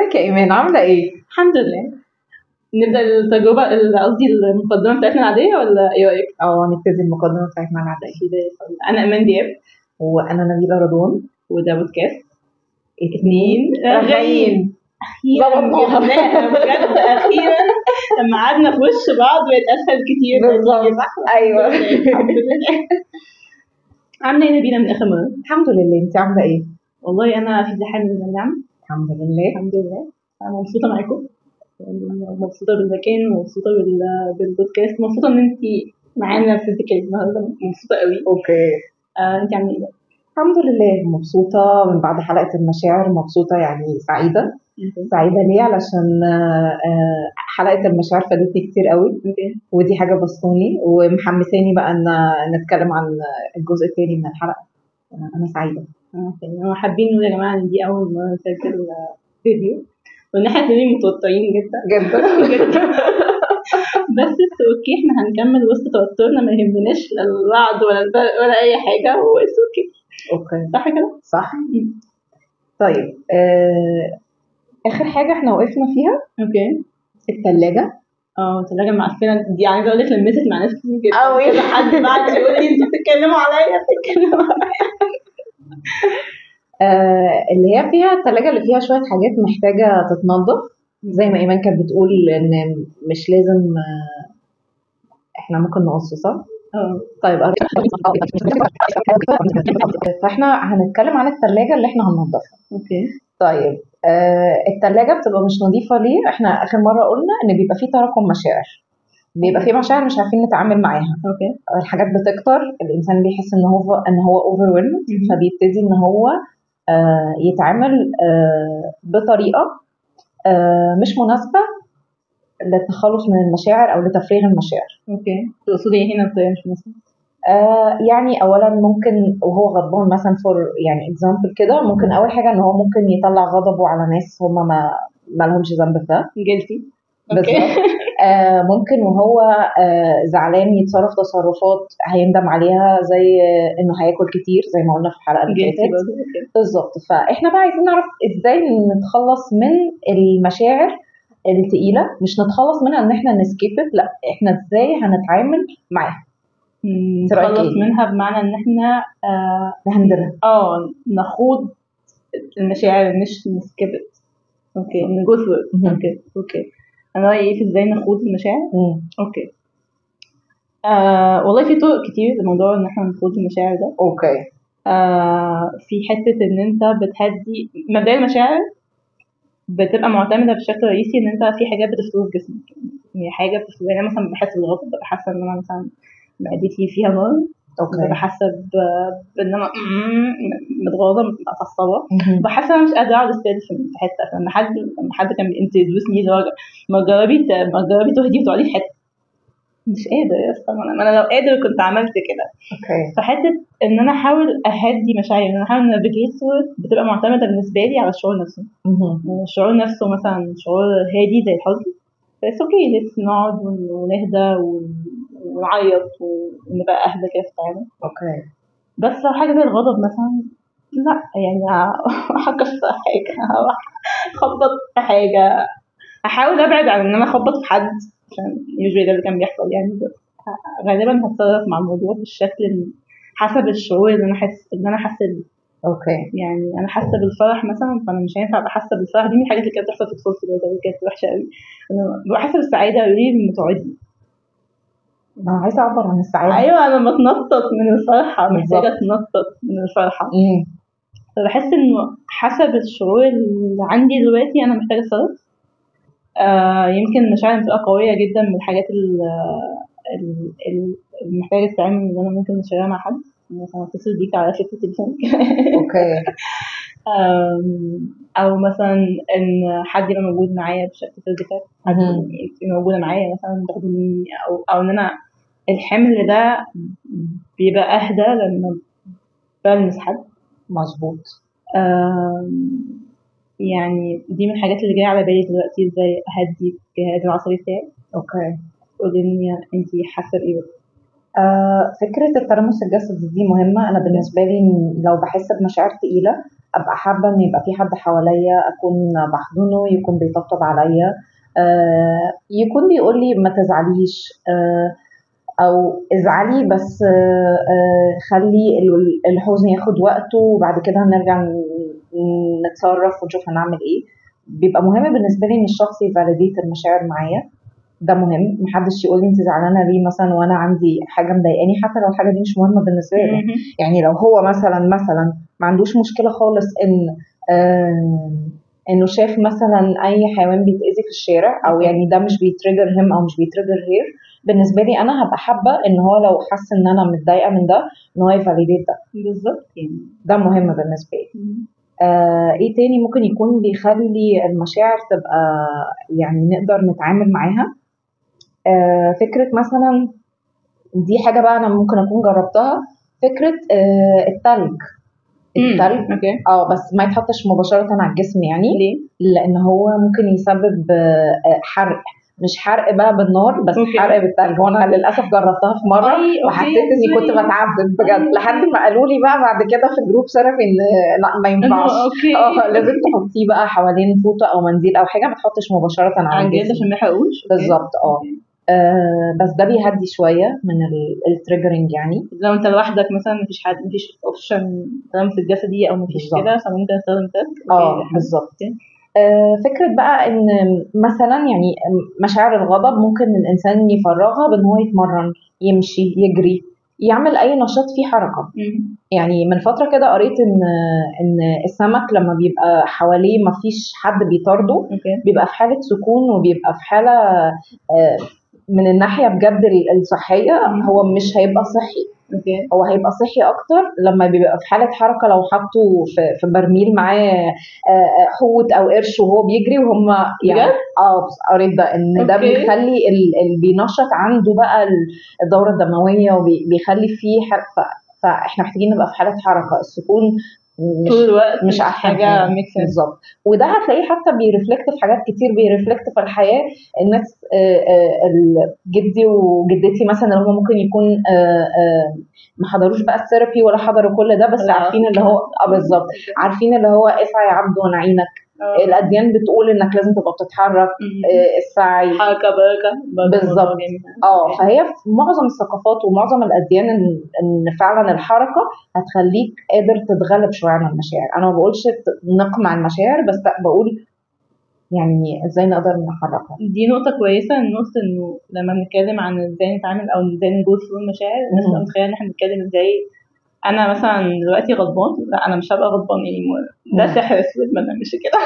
ازيك يا ايمان عامله ايه الحمد لله نبدأ التجربة ال- قصدي المقدمة بتاعتنا العادية ولا ايه رأيك؟ اه نبتدي المقدمه بتاعتنا العاديه كده أنا إيمان دياب وانا نبيله رضوان وده بودكاست اتنين رغايين أخيرا ظبطناها. جبناها بجد أخيرا لما قعدنا في وش بعض بقت أسهل كتير بالظبط. صح؟ ايوه الحمد لله عاملة ايه نبينا من آخر مرة؟ الحمد لله انت عامله ايه والله أنا في زحام من النعم الحمد لله الحمد لله أنا مبسوطة معاكم مبسوطة بالمكان مبسوطة بال- بالبودكاست مبسوطة إن أنت معانا فيزيكالي النهاردة مبسوطة قوي اوكي آه أنت عاملة إيه بقى؟ الحمد لله مبسوطه من بعد حلقه المشاعر مبسوطه يعني سعيده سعيده ليه علشان آه، آه، حلقه المشاعر فادتني كتير قوي اوكي ودي حاجه بسطوني ومحمساني بقى ان نتكلم عن الجزء الثاني من الحلقه انا سعيده اوكي هو حابين نقول يا جماعه ان دي اول مره نسجل فيديو وان احنا اتنين متوترين جدا جدا جدا بس اتس اوكي احنا هنكمل وسط توترنا ما يهمناش لا الوعد ولا البرق ولا اي حاجه واتس اوكي اوكي صح كده؟ صح طيب آه، اخر حاجه احنا وقفنا فيها اوكي الثلاجه اه الثلاجه المعفنه دي عايزه اقول لك لمست مع ناس كتير جدا أوي. كذا حد بعد يقول لي انتوا بتتكلموا عليا بتتكلموا عليا آه، اللي هي فيها الثلاجه اللي فيها شويه حاجات محتاجه تتنظف زي ما ايمان كانت بتقول ان مش لازم آه، احنا ممكن نقص صح؟ اه طيب فاحنا هنتكلم عن الثلاجه اللي احنا هننضفها اوكي طيب آه التلاجة بتبقى مش نظيفة ليه؟ احنا آخر مرة قلنا إن بيبقى فيه تراكم مشاعر بيبقى فيه مشاعر مش عارفين نتعامل معاها اوكي الحاجات بتكتر الإنسان بيحس إن هو إن هو overwhelmed مهم. فبيبتدي إن هو آه يتعامل آه بطريقة آه مش مناسبة للتخلص من المشاعر أو لتفريغ المشاعر اوكي تقصدي ايه هنا بطريقه مش مناسبه؟ آه يعني اولا ممكن وهو غضبان مثلا فور يعني اكزامبل كده ممكن اول حاجه ان هو ممكن يطلع غضبه على ناس هم ما ما لهمش ذنب في ده جلتي بالظبط آه ممكن وهو آه زعلان يتصرف تصرفات هيندم عليها زي آه انه هياكل كتير زي ما قلنا في الحلقه اللي جلتي فاتت برضه اوكي بالظبط فاحنا بقى عايزين نعرف ازاي نتخلص من المشاعر التقيله مش نتخلص منها ان احنا نسكيبت لا احنا ازاي هنتعامل معاها مم، رأيك نتخلص إيه؟ منها بمعنى ان احنا آه نهندلها اه نخوض المشاعر مش نسكبت اوكي نجو مهم. اوكي اوكي انا رايي ايه في ازاي نخوض المشاعر مم. اوكي آه والله في طرق كتير لموضوع ان احنا نخوض المشاعر ده اوكي آه في حته ان انت بتهدي مبدئيا المشاعر بتبقى معتمده بشكل رئيسي ان انت في حاجات بتفرز جسمك يعني حاجه بتفرز يعني أنا مثلا بحس بالغضب ببقى حاسه ان انا مثلا معدتي فيها نار ببقى اوكي حاسه ب- بان انا متغاظه متعصبه مهم. بحس انا مش قادره اقعد استاذ في في حته فلما حد لما حد كان بينتدوسني اللي هو ما تجربي ت- ما تجربي تهدي وتقعدي في حته مش قادر يا اسطى ما انا ما أنا لو قادر كنت عملت كده اوكي فحته ان انا احاول اهدي مشاعري ان انا احاول نافيجيت بتبقى معتمده بالنسبه لي على الشعور نفسه مهم. يعني الشعور نفسه مثلا شعور هادي زي الحزن بس اوكي ليتس نقعد ون- ونهدى ون- ونعيط ونبقى اهدى كده في التعامل اوكي بس لو حاجه زي الغضب مثلا لا يعني هكسر حاجه اخبط في حاجه احاول ابعد عن ان انا اخبط في حد عشان يوجوالي ده اللي كان بيحصل يعني بس غالبا هتصرف مع الموضوع بالشكل اللي- حسب الشعور اللي انا حاسس اللي انا حاسه بيه اوكي يعني انا حاسه بالفرح مثلا فانا مش هينفع ابقى حاسه بالفرح دي من الحاجات اللي كانت بتحصل في طفولتي برضه اللي كانت وحشه قوي انا ببقى حاسه بالسعاده يقولوا لي ما تقعدي انا عايزه اعبر عن السعاده ايوه انا بتنطط من الفرحه محتاجه بالظبط. اتنطط من الفرحه مم. فبحس انه حسب الشعور اللي عندي دلوقتي انا محتاجه اتصرف آه يمكن المشاعر بتبقى قويه جدا من الحاجات ال- ال- ال- اللي محتاجه التعامل اللي انا ممكن اشاركها مع حد مثلا اتصل بيك على شكل تليفون اوكي آم، او مثلا ان حد يبقى موجود معايا بشكل فيزيكال حد مهم. يبقى موجوده معايا مثلا تاخده مني او او ان انا الحمل ده بيبقى اهدى لما بلمس حد مظبوط آم، يعني دي من الحاجات اللي جايه على بالي دلوقتي ازاي اهدي الجهاز العصبي بتاعي اوكي قولي لي انت حاسه بايه بس آه فكره التلامس الجسدي دي مهمه انا بالنسبه لي إن لو بحس بمشاعر تقيله ابقى حابه ان يبقى في حد حواليا اكون بحضنه يكون بيطبطب عليا آه، يكون بيقول لي ما تزعليش آه، او ازعلي بس آه، آه، خلي ال- الحزن ياخد وقته وبعد كده هنرجع ن- نتصرف ونشوف هنعمل ايه بيبقى مهم بالنسبه لي ان الشخص يفاليديت المشاعر معايا ده مهم محدش يقول لي انت زعلانه ليه مثلا وانا عندي حاجه مضايقاني حتى لو الحاجه دي مش مهمه بالنسبه له مهم. يعني لو هو مثلا مثلا ما عندوش مشكله خالص ان آم، انه شاف مثلا اي حيوان بيتاذي في الشارع او يعني ده مش بيتريجر هيم او مش بيتريجر هير بالنسبه لي انا هبقى حابه ان هو لو حس ان انا متضايقه من ده ان هو يفاليديت ده بالظبط يعني ده مهم بالنسبه لي مهم. آه ايه تاني ممكن يكون بيخلي المشاعر تبقى يعني نقدر نتعامل معاها آه فكرة مثلا دي حاجة بقى أنا ممكن أكون جربتها فكرة آه التلج التلج اوكي اه بس ما يتحطش مباشرة على الجسم يعني ليه؟ لأن هو ممكن يسبب آه حرق مش حرق بقى بالنار بس أوكي. حرق بالتلج وانا للاسف جربتها في مره أي، أوكي، وحسيت اني كنت أوكي. بتعذب بجد أي. لحد ما قالوا لي بقى بعد كده في جروب ثيرابي ان لا ما ينفعش اوكي اه لازم تحطيه بقى حوالين فوطه او منديل او حاجه ما تحطش مباشره على عن جد الجسم عشان ما يحرقوش أوكي. بالظبط اه أوكي. آه، بس ده بيهدي شويه من التريجرنج يعني لو انت لوحدك مثلا مفيش حد مفيش اوبشن لمس الجسدي او مفيش بالظبط. كده فممكن تستخدم تلج اه أوكي. بالظبط أوكي. آه، فكرة بقى ان مثلا يعني مشاعر الغضب ممكن الانسان يفرغها بان هو يتمرن يمشي يجري يعمل اي نشاط فيه حركة مم. يعني من فترة كده قريت ان ان السمك لما بيبقى حواليه مفيش حد بيطارده اوكي بيبقى في حالة سكون وبيبقى في حالة آه، من الناحية بجد الصحية مم. هو مش هيبقى صحي اوكي هو هيبقى صحي اكتر لما بيبقى في حاله حركه لو حطه في في برميل معاه آه، آه، حوت او قرش وهو بيجري وهم يعني بجد؟ اه بس قريت ده ان ده أوكي. بيخلي ال- اللي بينشط عنده بقى ال- الدوره الدمويه وبيخلي فيه حر... ف... فاحنا محتاجين نبقى في حاله حركه السكون مش طول الوقت مش احسن حاجه ميك سنس بالظبط وده هتلاقيه حتى بيرفلكت في حاجات كتير بيرفلكت في الحياه الناس آه، آه، ال- جدي وجدتي مثلا اللي هم ممكن يكون آه، آه، ما حضروش بقى الثيرابي ولا حضروا كل ده بس لا. عارفين اللي هو اه بالظبط عارفين اللي هو اسعى يا عبد ونعينك الاديان بتقول انك لازم تبقى بتتحرك آه، السعي حركه بركه برضه بالظبط. موضوع جميل. اه فهي في معظم الثقافات ومعظم الاديان ان ان فعلا الحركه هتخليك قادر تتغلب شويه عن المشاعر انا ما بقولش ت- نقمع المشاعر بس لا بقول يعني ازاي نقدر نحركها دي نقطة كويسة نقطة انه لما بنتكلم عن ازاي نتعامل او ازاي نجوز ثرو المشاعر الناس مهم. تبقى متخيلة ان احنا بنتكلم ازاي انا مثلا دلوقتي غضبان لا انا مش هبقى غضبان anymore ده مم. سحر اسود ما نعملش كده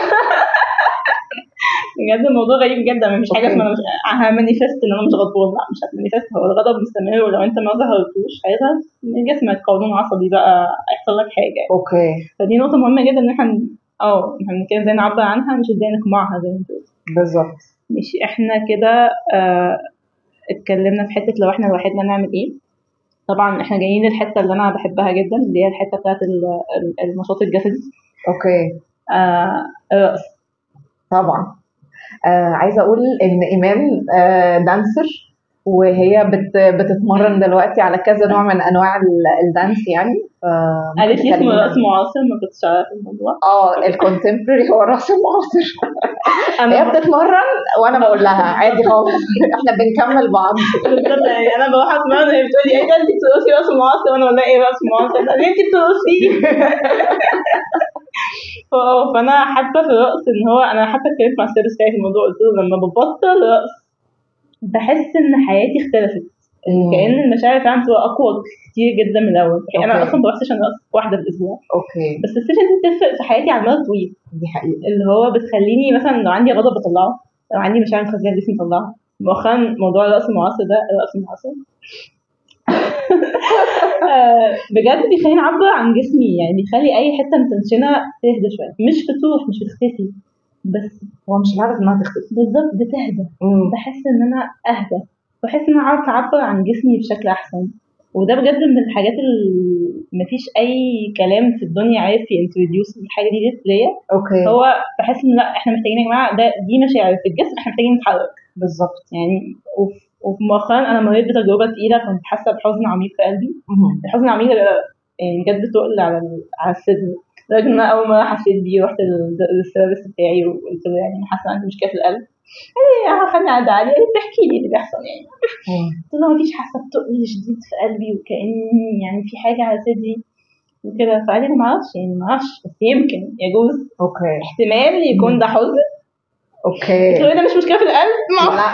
بجد الموضوع غريب جدا مفيش حاجة أوكي. اسمها مش... همانيفست ان انا مش غضبان لا مش هتمانيفست هو الغضب مستمر ولو انت ما ظهرتوش هيظهر من جسمك قولون عصبي بقى هيحصل لك حاجة اوكي فدي نقطة مهمة جدا ان احنا ن- اه احنا بنتكلم ازاي نعبر عنها مش ازاي نقمعها زي ما انت قلت. بالظبط ماشي احنا كده آه اتكلمنا في حتة لو احنا لوحدنا نعمل ايه طبعا احنا جايين للحتة اللي انا بحبها جدا اللي هي الحتة بتاعت ال- ال- النشاط الجسدي اوكي آه الرقص طبعا آه عايزه اقول ان ايمان آه دانسر وهي بت بتتمرن دلوقتي على كذا نوع من انواع ال- الدانس يعني ف- قالت لي اسمه تكلمينا رقص معاصر ما كنتش عارفة الموضوع اه الكونتمبرري هو الرقص المعاصر هي انا بتتمرن وانا بقول لها عادي خالص احنا بنكمل بعض بالظبط يعني انا بروح اتمرن وهي بتقول لي ايه ده انت بترقصي رقص معاصر وانا بقول لها ايه رقص معاصر ده ليه انت بترقصي ف- فانا حابه في الرقص ان هو انا حتى اتكلمت مع السيرفيس بتاعي في الموضوع قلت له لما ببطل رقص بحس ان حياتي اختلفت كأن المشاعر فعلا بتبقى أقوى كتير جدا من الأول يعني أنا أوكي. أصلا بروح سيشن رقص واحدة في الأسبوع اوكي بس السيشن دي بتفرق في حياتي على المدى الطويل دي حقيقة اللي هو بتخليني مثلا لو عندي غضب بطلعه لو عندي مشاعر مخزنة في جسمي بطلعها مؤخرا موضوع الرقص المعاصر ده الرقص المعاصر آه، بجد بيخليني اعبر عن جسمي يعني بيخلي اي حته متنشنه تهدى شويه مش بتروح مش بتختفي بس هو مش الهدف انها تختفي بالظبط بتهدى مم. بحس ان انا اهدى بحس ان انا عارفه اعبر عن جسمي بشكل احسن وده بجد من الحاجات اللي مفيش اي كلام في الدنيا عارف ينتروديوس الحاجه دي ليا اوكي هو بحس ان لا احنا محتاجين يا جماعه ده دي مشاعر في الجسم احنا محتاجين نتحرك بالظبط يعني وف- وفي مؤخرا انا مريت بتجربه تقيله كنت حاسه بحزن عميق في قلبي مم. الحزن العميق ده يعني بجد تقل على ال- على الصدر لدرجة إن أنا أول مرة حسيت بيه رحت لل- للثيرابيست بتاعي وقلت له يعني أنا حاسة إن عندي مشكلة في القلب قال لي خدني على ده عادي قال لي احكي لي اللي بيحصل يعني قلت له مفيش حاسة بتقل شديد في قلبي وكأني يعني في حاجة على صدري وكده فقال لي أنا معرفش يعني معرفش بس يمكن يجوز اوكي احتمال يكون ده حزن قلت له اوكي إيه ده مش مشكلة في القلب ما لا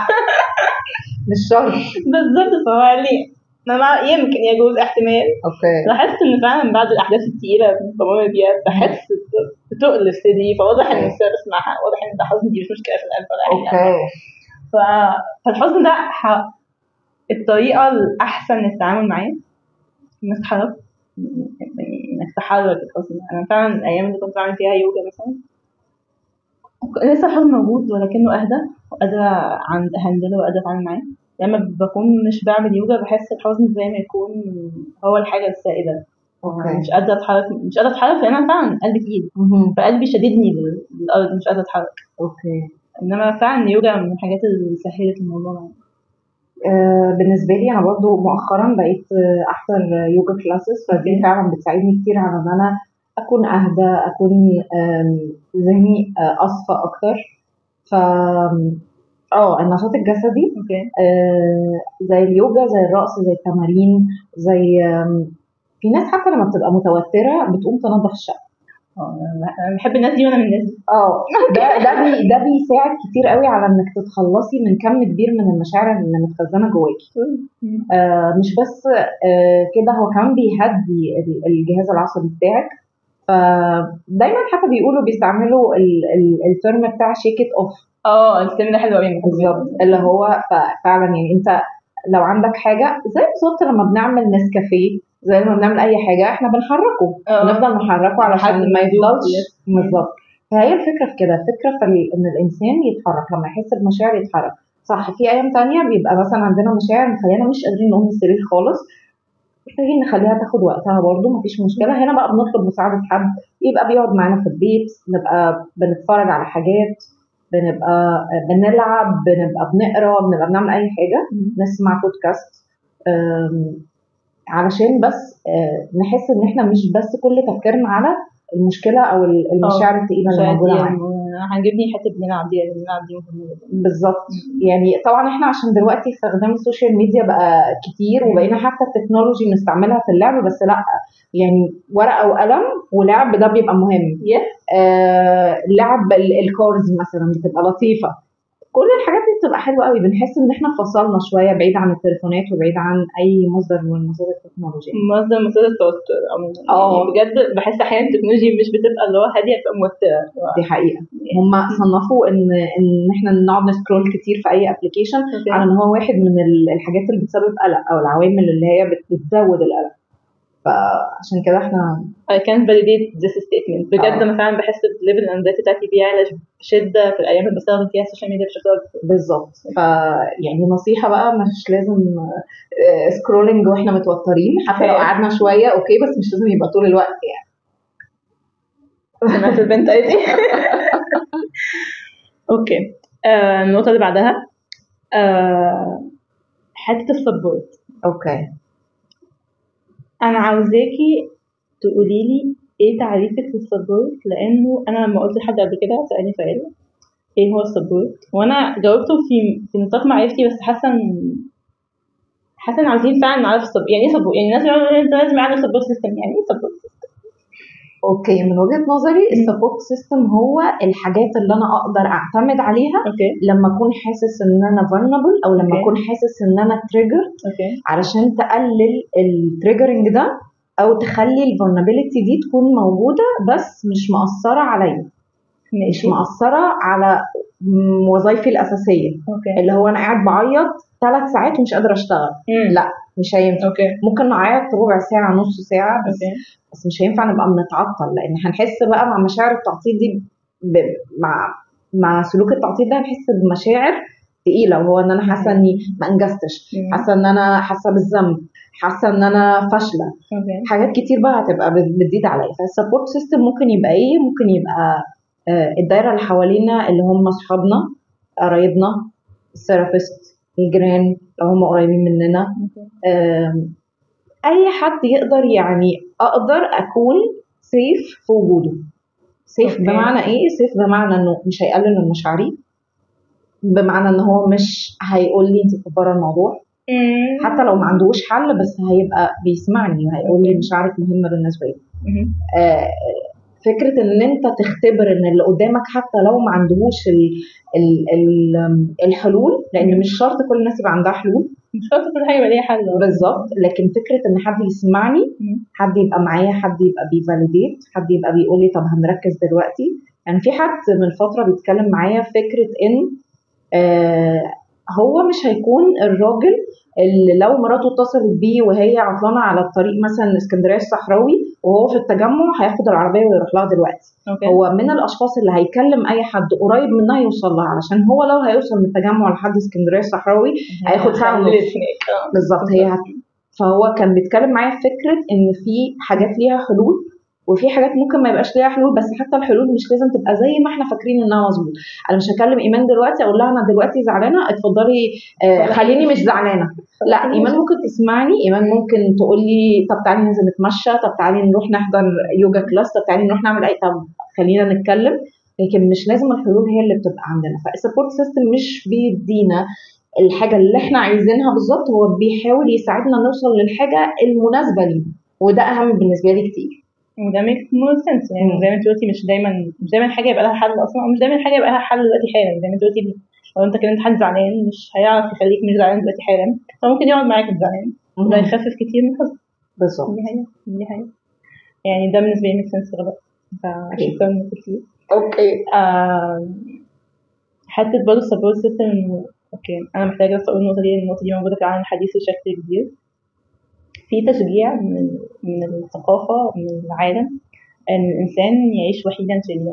مش شرط بالظبط فهو قال لي أنا مع- يمكن يجوز احتمال اوكي لاحظت ان فعلا بعد الاحداث التقيله اللي بمر بيها بحس بتقل في صدري فواضح ان السبب اسمها واضح ان ده حزن دي مش مشكله في القلب ولا اي حاجه اوكي ف... فالحزن ده ح... الطريقه الاحسن للتعامل معاه انك تتحرك يعني انك تحرك الحزن انا فعلا الايام اللي كنت بعمل فيها يوجا مثلا لسه الحزن موجود ولكنه اهدى وقادره عند هندله وقادره اتعامل معاه لما بكون مش بعمل يوجا بحس الحزن زي ما يكون هو الحاجه السائده اوكي مش قادره اتحرك مش قادره اتحرك لان انا فعلا قلبي تقيل مهم. فقلبي شددني لل- للارض مش قادره اتحرك اوكي انما فعلا اليوجا من الحاجات اللي سهلت الموضوع معايا آه، بالنسبه لي انا برضو مؤخرا بقيت آه، احضر يوجا كلاسز فدي أوكي. فعلا بتساعدني كتير على ان انا اكون اهدى اكون آم، ذهني آه، اصفى اكتر ف اه النشاط الجسدي اوكي آه، زي اليوجا زي الرقص زي التمارين زي آم، في ناس حتى لما بتبقى متوتره بتقوم تنظف الشقه اه انا بحب الناس دي وانا من الناس دي اه ده ده بي ده بيساعد كتير قوي على انك تتخلصي من كم كبير من المشاعر اللي متخزنه جواكي آه مش بس آه كده هو كمان بيهدي ال- الجهاز العصبي بتاعك فدايما حتى بيقولوا بيستعملوا ال- ال- الترم بتاع شيك ات اوف اه السن ده حلو قوي بالظبط اللي هو ف- فعلا يعني انت لو عندك حاجه زي بالظبط لما بنعمل نسكافيه زي لما بنعمل اي حاجه احنا بنحركه اه. نفضل نحركه لحد علشان ما ما يدوب. يفضلش يس. بالظبط فهي الفكره في كده الفكره في ال- ان الانسان يتحرك لما يحس بمشاعر يتحرك صح في ايام تانية بيبقى مثلا عندنا مشاعر مخلينا مش قادرين نقوم من السرير خالص محتاجين نخليها تاخد وقتها برضه مفيش مشكله هنا بقى بنطلب مساعده حد يبقى بيقعد معانا في البيت نبقى بنتفرج على حاجات بنبقى بنلعب بنبقى بنقرا بنبقى بنعمل اي حاجه نسمع بودكاست أم، علشان بس آه، نحس ان احنا مش بس كل تفكيرنا على المشكله او ال- المشاعر الثقيله اللي موجوده معانا هنجيبني حته بنلعب دي بنلعب دي مهمة جدا. بالظبط يعني طبعا احنا عشان دلوقتي استخدام السوشيال ميديا بقى كتير وبقينا حتى التكنولوجي بنستعملها في اللعب بس لا يعني ورقه وقلم ولعب ده بيبقى مهم يس آه لعب ال- الكارز مثلا بتبقى لطيفه كل الحاجات دي بتبقى حلوه قوي بنحس ان احنا فصلنا شويه بعيد عن التليفونات وبعيد عن اي مصدر من مصادر التكنولوجيا مصدر مصدر التوتر عموما اه. يعني بجد بحس احيانا التكنولوجيا مش بتبقى اللي هو هاديه بتبقى موتره دي حقيقه هم صنفوا ان ان احنا نقعد نسكرول كتير في اي ابلكيشن أوكي. على ان هو واحد من ال- الحاجات اللي بتسبب قلق او العوامل اللي هي بت- بتزود القلق فعشان كده احنا I can't validate this statement بجد اه. انا فعلا بحس الليفل الانزايتي بتاعتي بيعلى بشده في الايام اللي بستخدم فيها السوشيال ميديا بشكل اكبر بالظبط ف يعني نصيحه بقى مش لازم سكرولنج واحنا متوترين حتى لو أوكي. قعدنا شويه اوكي بس مش لازم يبقى طول الوقت يعني سمعت البنت قالت ايه اوكي آه، النقطه اللي بعدها آه، حته السبورت اوكي انا عاوزاكي تقولي لي ايه تعريفك للسبورت لانه انا لما قلت لحد قبل كده سالني سؤال ايه هو السبورت وانا جاوبته في في نطاق معرفتي بس حاسه ان حاسه ان عاوزين فعلا نعرف السبورت يعني ايه سبورت يعني الناس بيقولوا انت لازم يعرف سبورت سيستم يعني ايه سبورت اوكي من وجهه نظري السبورت سيستم هو الحاجات اللي انا اقدر اعتمد عليها اوكي لما اكون حاسس ان انا vulnerable او لما اوكي. اكون حاسس ان انا trigger اوكي علشان تقلل التريجرنج ده او تخلي الفولنربيلتي دي تكون موجوده بس مش مأثره عليا مش ماشي مأثره على م- وظايفي الاساسيه اوكي اللي هو انا قاعد بعيط ثلاث ساعات ومش قادره اشتغل مم. لا مش هينفع اوكي ممكن نعيط ربع ساعه نص ساعه بس اوكي بس مش هينفع نبقى بنتعطل لان هنحس بقى مع مشاعر التعطيل دي ب... مع مع سلوك التعطيل ده هنحس بمشاعر تقيله وهو ان انا حاسه اني ما انجزتش مم. حاسه ان انا حاسه بالذنب حاسه ان انا فاشله اوكي حاجات كتير بقى هتبقى بت- بتزيد عليا فالسبورت سيستم ممكن يبقى ايه ممكن يبقى آه، الدايره اللي حوالينا اللي هم اصحابنا قرايبنا الثيرابيست الجيران لو هم قريبين مننا اوكي آم، اي حد يقدر يعني اقدر اكون سيف في وجوده سيف أوكي. بمعنى ايه سيف بمعنى انه مش هيقلل من مشاعري بمعنى ان هو مش هيقول لي انت مكبره الموضوع حتى لو ما عندوش حل بس هيبقى بيسمعني وهيقول لي مشاعرك مهمه بالنسبه لي مهم. آه، فكره ان انت تختبر ان اللي قدامك حتى لو ما عندهوش ال ال ال الحلول لان مش شرط كل الناس يبقى عندها حلول مش شرط كل حاجه يبقى ليها حل بالظبط لكن فكره ان حد يسمعني مم. حد يبقى معايا حد يبقى بيفاليديت حد يبقى بيقول لي طب هنركز دلوقتي يعني في حد من فتره بيتكلم معايا في فكره ان آه هو مش هيكون الراجل اللي لو مراته اتصلت بيه وهي عطلانه على الطريق مثلا اسكندريه الصحراوي وهو في التجمع هياخد العربيه ويروح لها دلوقتي اوكي هو من الاشخاص اللي هيكلم اي حد قريب منها يوصل لها علشان هو لو هيوصل من التجمع لحد اسكندريه الصحراوي هياخد ساعة ونص. هنلف هناك اه بالظبط هي هت... فهو كان بيتكلم معايا في فكره ان في حاجات ليها حلول وفي حاجات ممكن ما يبقاش ليها حلول بس حتى الحلول مش لازم تبقى زي ما احنا فاكرين انها مظبوط انا مش هكلم ايمان دلوقتي اقول لها انا دلوقتي زعلانه اتفضلي آه خليني مش زعلانه لا ايمان ممكن تسمعني ايمان ممكن تقول لي طب تعالي ننزل نتمشى طب تعالي نروح نحضر يوجا كلاس طب تعالي نروح نعمل اي طب خلينا نتكلم لكن مش لازم الحلول هي اللي بتبقى عندنا فالسبورت سيستم مش بيدينا الحاجه اللي احنا عايزينها بالظبط هو بيحاول يساعدنا نوصل للحاجه المناسبه لينا وده اهم بالنسبه لي كتير وده ميك مور سنس يعني مم. زي ما انت قلتي مش دايما مش دايما حاجه يبقى لها حل اصلا او مش دايما حاجه يبقى لها حل دلوقتي حالا زي ما انت قلتي لو انت كلمت حد زعلان مش هيعرف يخليك مش زعلان دلوقتي حالا فممكن يقعد معاك زعلان وده مهم. يخفف كتير من الحزن بالظبط دي حقيقة دي حقيقة يعني ده بالنسبة لي ميك سنس غلط أكيد. فشكرا كتير اوكي آه، حتة برضه السبورت سيستم اوكي انا محتاجة بس اقول النقطة دي لأن النقطة دي موجودة في العالم الحديث بشكل كبير في تشجيع من من الثقافة من العالم ان الانسان يعيش وحيدا سليما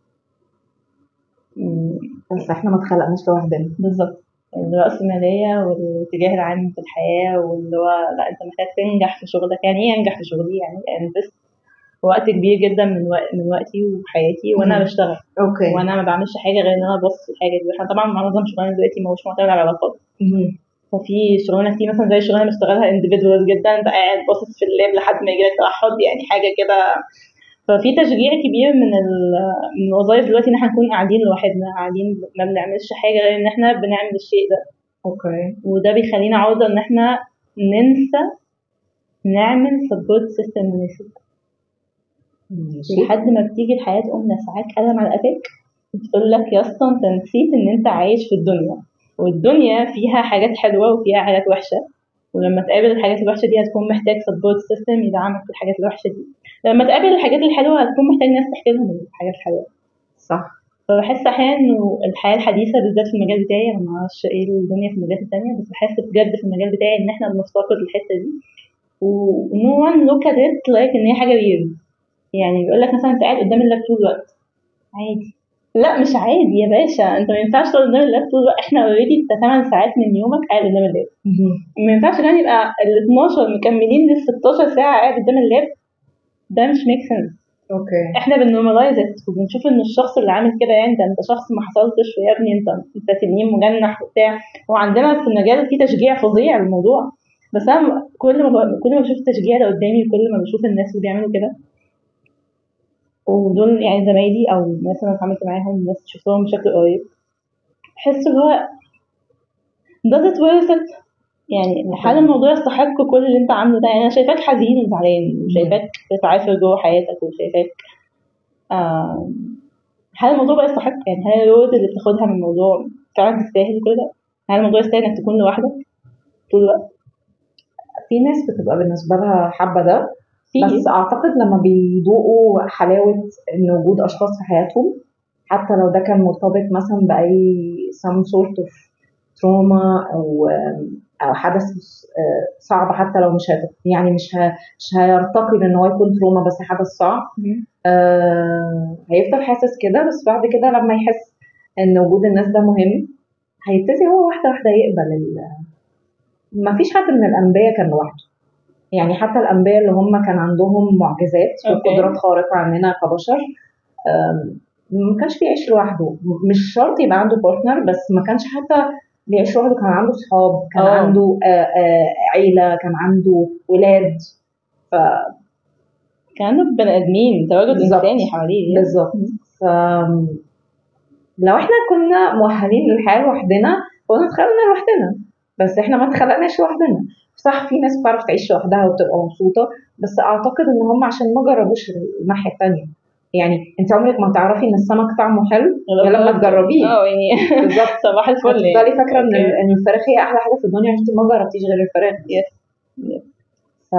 مم، بس احنا ما اتخلقناش لوحدنا بالظبط الرأسمالية والاتجاه العام في الحياة واللي هو لا انت محتاج تنجح في شغلك يعني ايه انجح في شغلي يعني انفست وقت كبير جدا من وق- من وقتي وحياتي وانا مم. بشتغل اوكي وانا ما بعملش حاجه غير ان انا ببص في الحاجه دي واحنا طبعا معظم شغلنا دلوقتي ما هوش معتمد على العلاقات مهم. ففي شغلانه كتير مثلا زي الشغلانه اللي بشتغلها individual جدا انت قاعد باصص في اللاب لحد ما يجيلك توحد يعني حاجه كده ففي تشجيع كبير من ال- من الوظائف دلوقتي ان احنا نكون قاعدين لوحدنا قاعدين ما بنعملش حاجه غير ان احنا بنعمل الشيء ده اوكي وده بيخلينا عوضة ان احنا ننسى نعمل سبورت سيستم مناسب ماشي لحد ما بتيجي الحياة تقوم لسعاك قلم على قفاك وتقول لك يا اسطى انت نسيت ان انت عايش في الدنيا والدنيا فيها حاجات حلوة وفيها حاجات وحشة ولما تقابل الحاجات الوحشة دي هتكون محتاج سبورت سيستم يدعمك في الحاجات الوحشة دي لما تقابل الحاجات الحلوة هتكون محتاج ناس تحكي لهم الحاجات الحلوة صح فبحس احيانا انه الحياه الحديثه بالذات في المجال بتاعي انا ما اعرفش ايه الدنيا في المجالات التانية بس بحس بجد في المجال بتاعي ان احنا بنفتقد الحته دي ونو وان لوك ات ات لايك ان هي حاجه ويرد يعني بيقول لك مثلا انت قاعد قدام اللاب طول الوقت عادي لا مش عادي يا باشا انت ما ينفعش تقعد قدام اللاب طول الوقت احنا اوريدي انت 8 ساعات من يومك قاعد قدام اللاب مهم. ما ينفعش كمان يبقى ال 12 مكملين لل 16 ساعه قاعد قدام اللاب ده مش ميك سنس اوكي احنا بنورماليز وبنشوف ان الشخص اللي عامل كده يعني ده انت شخص ما حصلتش يا ابني انت انت تنين مجنح وبتاع وعندنا في المجال في تشجيع فظيع للموضوع بس انا كل ما ب... كل ما بشوف التشجيع ده قدامي وكل ما بشوف الناس اللي بيعملوا كده ودول يعني زمايلي او الناس اللي انا اتعاملت معاهم ناس شفتهم بشكل قريب بحس اللي هو does it worth it يعني هل الموضوع يستحق كل اللي انت عامله ده يعني انا شايفاك حزين وزعلان وشايفاك بتعافر جوه حياتك وشايفاك آم، هل الموضوع بقى يستحق يعني هل الرود اللي بتاخدها من الموضوع فعلا تستاهل كل ده؟ هل الموضوع يستاهل انك تكون لوحدك طول الوقت؟ في ناس بتبقى بالنسبه لها حابه ده في بس اعتقد لما بيدوقوا حلاوه ان وجود اشخاص في حياتهم حتى لو ده كان مرتبط مثلا باي some sort of trauma او او حدث آه، صعب حتى لو مش هت- يعني مش ه- مش هيرتقي لان هو يكون تروما بس حدث صعب مم. آه، هيفضل حاسس كده بس بعد كده لما يحس ان وجود الناس ده مهم هيبتدي هو واحده واحده يقبل ال... ما فيش حد من الانبياء كان لوحده يعني حتى الانبياء اللي هم كان عندهم معجزات أوكي. وقدرات خارقه عننا كبشر آم، ما كانش بيعيش لوحده مش شرط يبقى عنده بارتنر بس ما كانش حتى بيعيش لوحده كان عنده صحاب كان آه. عنده آه، آه، عيله كان عنده ولاد ف كانوا بني ادمين تواجد بالظبط. انساني حواليه بالظبط ف لو احنا كنا مؤهلين للحياه لوحدنا كنا اتخلقنا لوحدنا بس احنا ما اتخلقناش لوحدنا صح في ناس بتعرف تعيش لوحدها وبتبقى مبسوطه بس اعتقد ان هم عشان ما جربوش الناحيه التانية يعني انت عمرك ما تعرفي ان السمك طعمه حلو غير لما تجربيه اه يعني بالظبط صباح الفل هتفضلي فاكره ان أوكي. ان الفراخ هي احلى حاجه في الدنيا انت ما جربتيش غير الفراخ ف...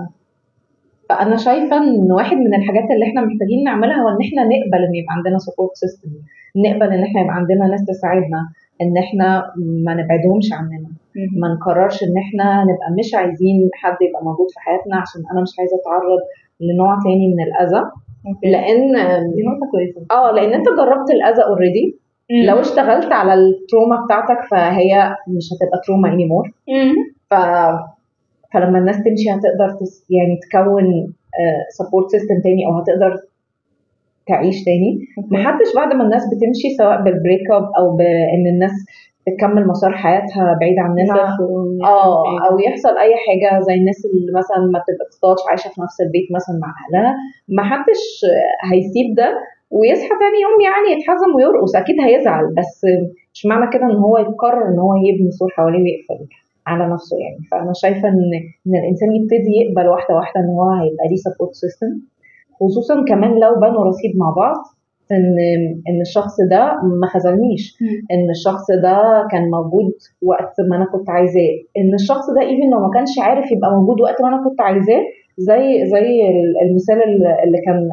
فانا شايفه ان واحد من الحاجات اللي احنا محتاجين نعملها هو ان احنا نقبل ان يبقى عندنا سبورت سيستم نقبل ان احنا يبقى عندنا ناس تساعدنا ان احنا ما نبعدهمش عننا ما نقررش ان احنا نبقى مش عايزين حد يبقى موجود في حياتنا عشان انا مش عايزه اتعرض لنوع تاني من الاذى لان دي نقطه كويسه اه لان انت جربت الاذى اوريدي لو اشتغلت على التروما بتاعتك فهي مش هتبقى تروما انيمور ف... فلما الناس تمشي هتقدر تس... يعني تكون سبورت سيستم تاني او هتقدر تعيش تاني محدش بعد ما الناس بتمشي سواء بالبريك اب او بان الناس تكمل مسار حياتها بعيد عننا اه او يحصل اي حاجه زي الناس اللي مثلا ما بتبقاش عايشه في نفس البيت مثلا مع اهلها ما حدش هيسيب ده ويصحى تاني يوم يعني يتحزن ويرقص اكيد هيزعل بس مش معنى كده ان هو يقرر ان هو يبني سور حواليه ويقفل على نفسه يعني فانا شايفه ان ان الانسان يبتدي يقبل واحده واحده ان هو هيبقى ليه سبورت سيستم خصوصا كمان لو بنوا رصيد مع بعض ان ان الشخص ده ما خذلنيش ان الشخص ده كان موجود وقت ما انا كنت عايزاه ان الشخص ده ايفن لو ما كانش عارف يبقى موجود وقت ما انا كنت عايزاه زي زي المثال اللي كان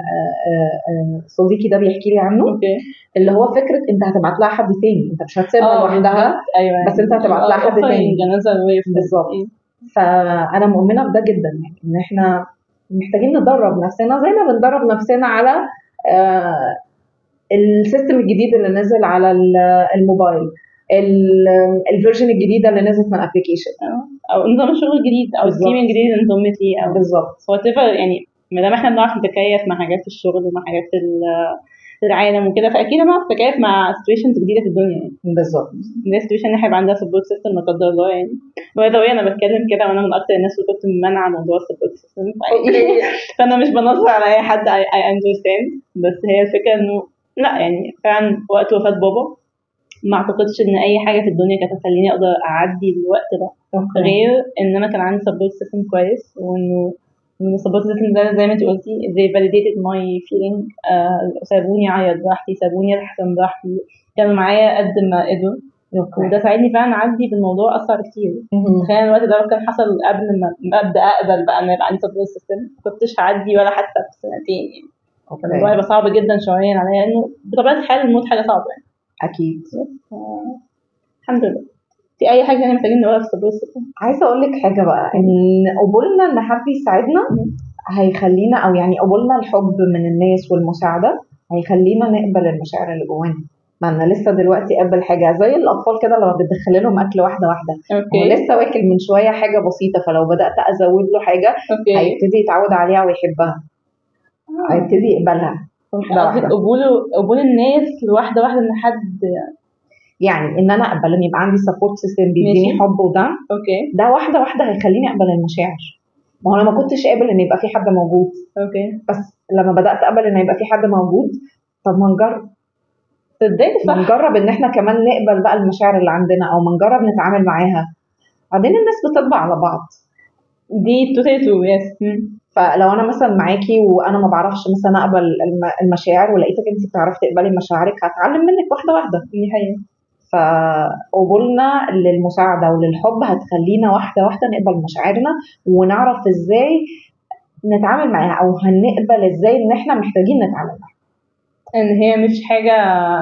صديقي ده بيحكي لي عنه اوكي اللي هو فكره انت هتبعت لها حد تاني انت مش هتسيبها لوحدها ايوه بس انت هتبعت لها حد تاني بالظبط فانا مؤمنه بده جدا يعني ان احنا محتاجين ندرب نفسنا زي ما بندرب نفسنا على آه السيستم الجديد اللي نزل على الموبايل الفيرجن الجديده اللي نزلت من ابلكيشن او نظام الشغل الجديد او التيم الجديد اللي انضمت ليه او بالظبط وات يعني ما دام احنا بنعرف نتكيف مع حاجات في الشغل ومع حاجات في العالم وكده فاكيد هنعرف نتكيف مع سيتويشنز جديده في الدنيا يعني بالظبط زي سيتويشن ان احنا يبقى عندنا سبورت سيستم لا قدر الله يعني باي ذا انا بتكلم كده وانا من اكتر الناس اللي كنت ممنعه موضوع السبورت سيستم فانا مش بنظر على اي حد اي اندرستاند بس هي الفكره انه لا يعني فعلا وقت وفاه بابا ما اعتقدش ان اي حاجه في الدنيا كانت هتخليني اقدر اعدي الوقت ده أوكي. غير ان انا كان عندي سبورت سيستم كويس وانه ان السبورت سيستم ده زي ما انت قلتي they validated my feeling آه سابوني اعيط براحتي سابوني احزن براحتي كانوا معايا قد ما قدروا وده ساعدني فعلا اعدي بالموضوع اسرع بكتير تخيل الوقت ده لو كان حصل قبل ما ابدا اقبل بقى ان يبقى عندي سبورت سيستم ما كنتش هعدي ولا حتى في سنتين يعني الموضوع يبقى صعب جدا شعوريا عليا لانه بطبيعه الحال الموت حاجه صعبه يعني اكيد الحمد لله في اي حاجه احنا محتاجين نقولها في السبورت سيستم عايزه اقول لك حاجه بقى ان قبولنا ان حد يساعدنا هيخلينا او يعني قبولنا الحب من الناس والمساعده هيخلينا نقبل المشاعر اللي جوانا ما انا لسه دلوقتي قبل حاجه زي الاطفال كده لما بتدخل لهم اكل واحده واحده اوكي هو لسه واكل من شويه حاجه بسيطه فلو بدات ازود له حاجه اوكي هيبتدي يتعود عليها ويحبها هيبتدي يقبلها واحده قصدك واحده قبول قبول الناس واحده واحده ان حد يعني ان انا اقبل ان يبقى عندي سبورت سيستم بيديني ماشي. حب ودعم اوكي ده واحده واحده هيخليني اقبل المشاعر ما هو انا ما كنتش قابل ان يبقى في حد موجود اوكي بس لما بدات اقبل ان يبقى في حد موجود طب ما نجرب تصدقي ما صح نجرب ان احنا كمان نقبل بقى المشاعر اللي عندنا او ما نجرب نتعامل معاها بعدين الناس بتطبع على بعض دي توتالي ترو يس فلو انا مثلا معاكي وانا ما بعرفش مثلا اقبل الم- المشاعر ولقيتك انت بتعرفي تقبلي مشاعرك هتعلم منك واحده واحده دي حقيقة فقبولنا للمساعده وللحب هتخلينا واحده واحده نقبل مشاعرنا ونعرف ازاي نتعامل معاها او هنقبل ازاي ان احنا محتاجين نتعامل معاها ان هي مش حاجه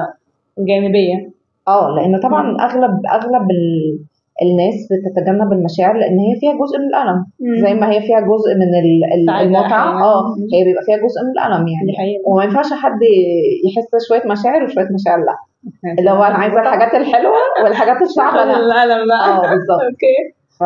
جانبيه اه لان طبعا اغلب اغلب ال- الناس بتتجنب المشاعر لان هي فيها جزء من الالم زي ما هي فيها جزء من ال- ال- سعادة المتعه أحياناً. اه هي بيبقى فيها جزء من الالم دي يعني حقيقة وما ينفعش حد يحس شويه مشاعر وشويه مشاعر لا اللي هو انا عايزه الحاجات الحلوه والحاجات الصعبه لا الألم بقى اه بالظبط اوكي ف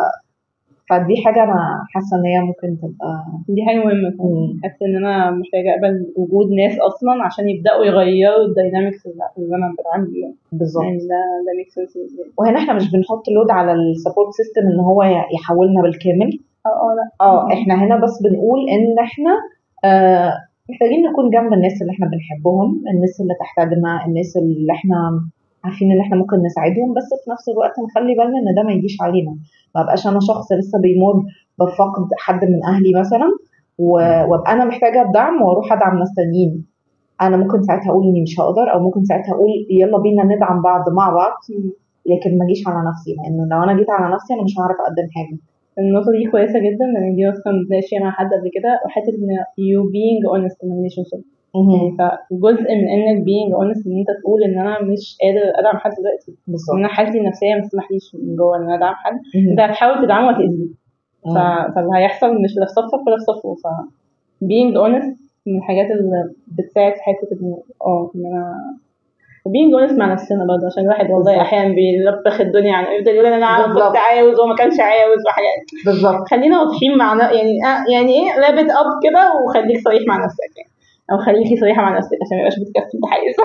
فدي حاجه انا حاسه ان هي ممكن تبقى دي حاجة مهمة مم. حاسة ان انا محتاجة اقبل وجود ناس اصلا عشان يبدأوا يغيروا الداينامكس اللي انا بتعامل بيها بالظبط يعني ده ده ميك سنس وهنا احنا مش بنحط لود على السبورت سيستم ان هو يحولنا بالكامل اه اه لا اه احنا هنا بس بنقول ان احنا آه محتاجين نكون جنب الناس اللي احنا بنحبهم الناس اللي تحتاجنا الناس اللي احنا عارفين ان احنا ممكن نساعدهم بس في نفس الوقت نخلي بالنا ان ده ما يجيش علينا ما بقاش انا شخص لسه بيمر بفقد حد من اهلي مثلا و- وابقى انا محتاجه الدعم واروح ادعم ناس تانيين انا ممكن ساعتها اقول اني مش هقدر او ممكن ساعتها اقول يلا بينا ندعم بعض مع بعض لكن ما اجيش على نفسي لانه لو انا جيت على نفسي انا مش هعرف اقدم حاجه النقطة دي كويسة جدا لأن دي أصلا بنتناقش فيها مع حد قبل كده وحتة إن you being honest in a relationship يعني فجزء من إنك being honest إن أنت تقول إن أنا مش قادر أدعم حد دلوقتي إن بالظبط أنا حالتي النفسية ما تسمحليش من جوه إن أنا أدعم حد مهم. أنت هتحاول تدعمه وهتأذيه مم. ف- فاللي هيحصل مش لا في صفك ولا في صفه ف being honest من الحاجات اللي بتساعد في حتة إن اه إن أنا وبينج honest مع نفسنا برضه عشان الواحد والله بالظبط. أحيانا بيلبخ الدنيا عن يفضل يقول أنا عارف بالظبط. كنت عاوز وما كانش عاوز وحاجات بالظبط خلينا واضحين مع ن- يعني آه يعني ايه رابط اب كده وخليك صريح مع نفسك يعني او خليكي صريحه مع نفسك عشان ما يبقاش بتكسب تحيز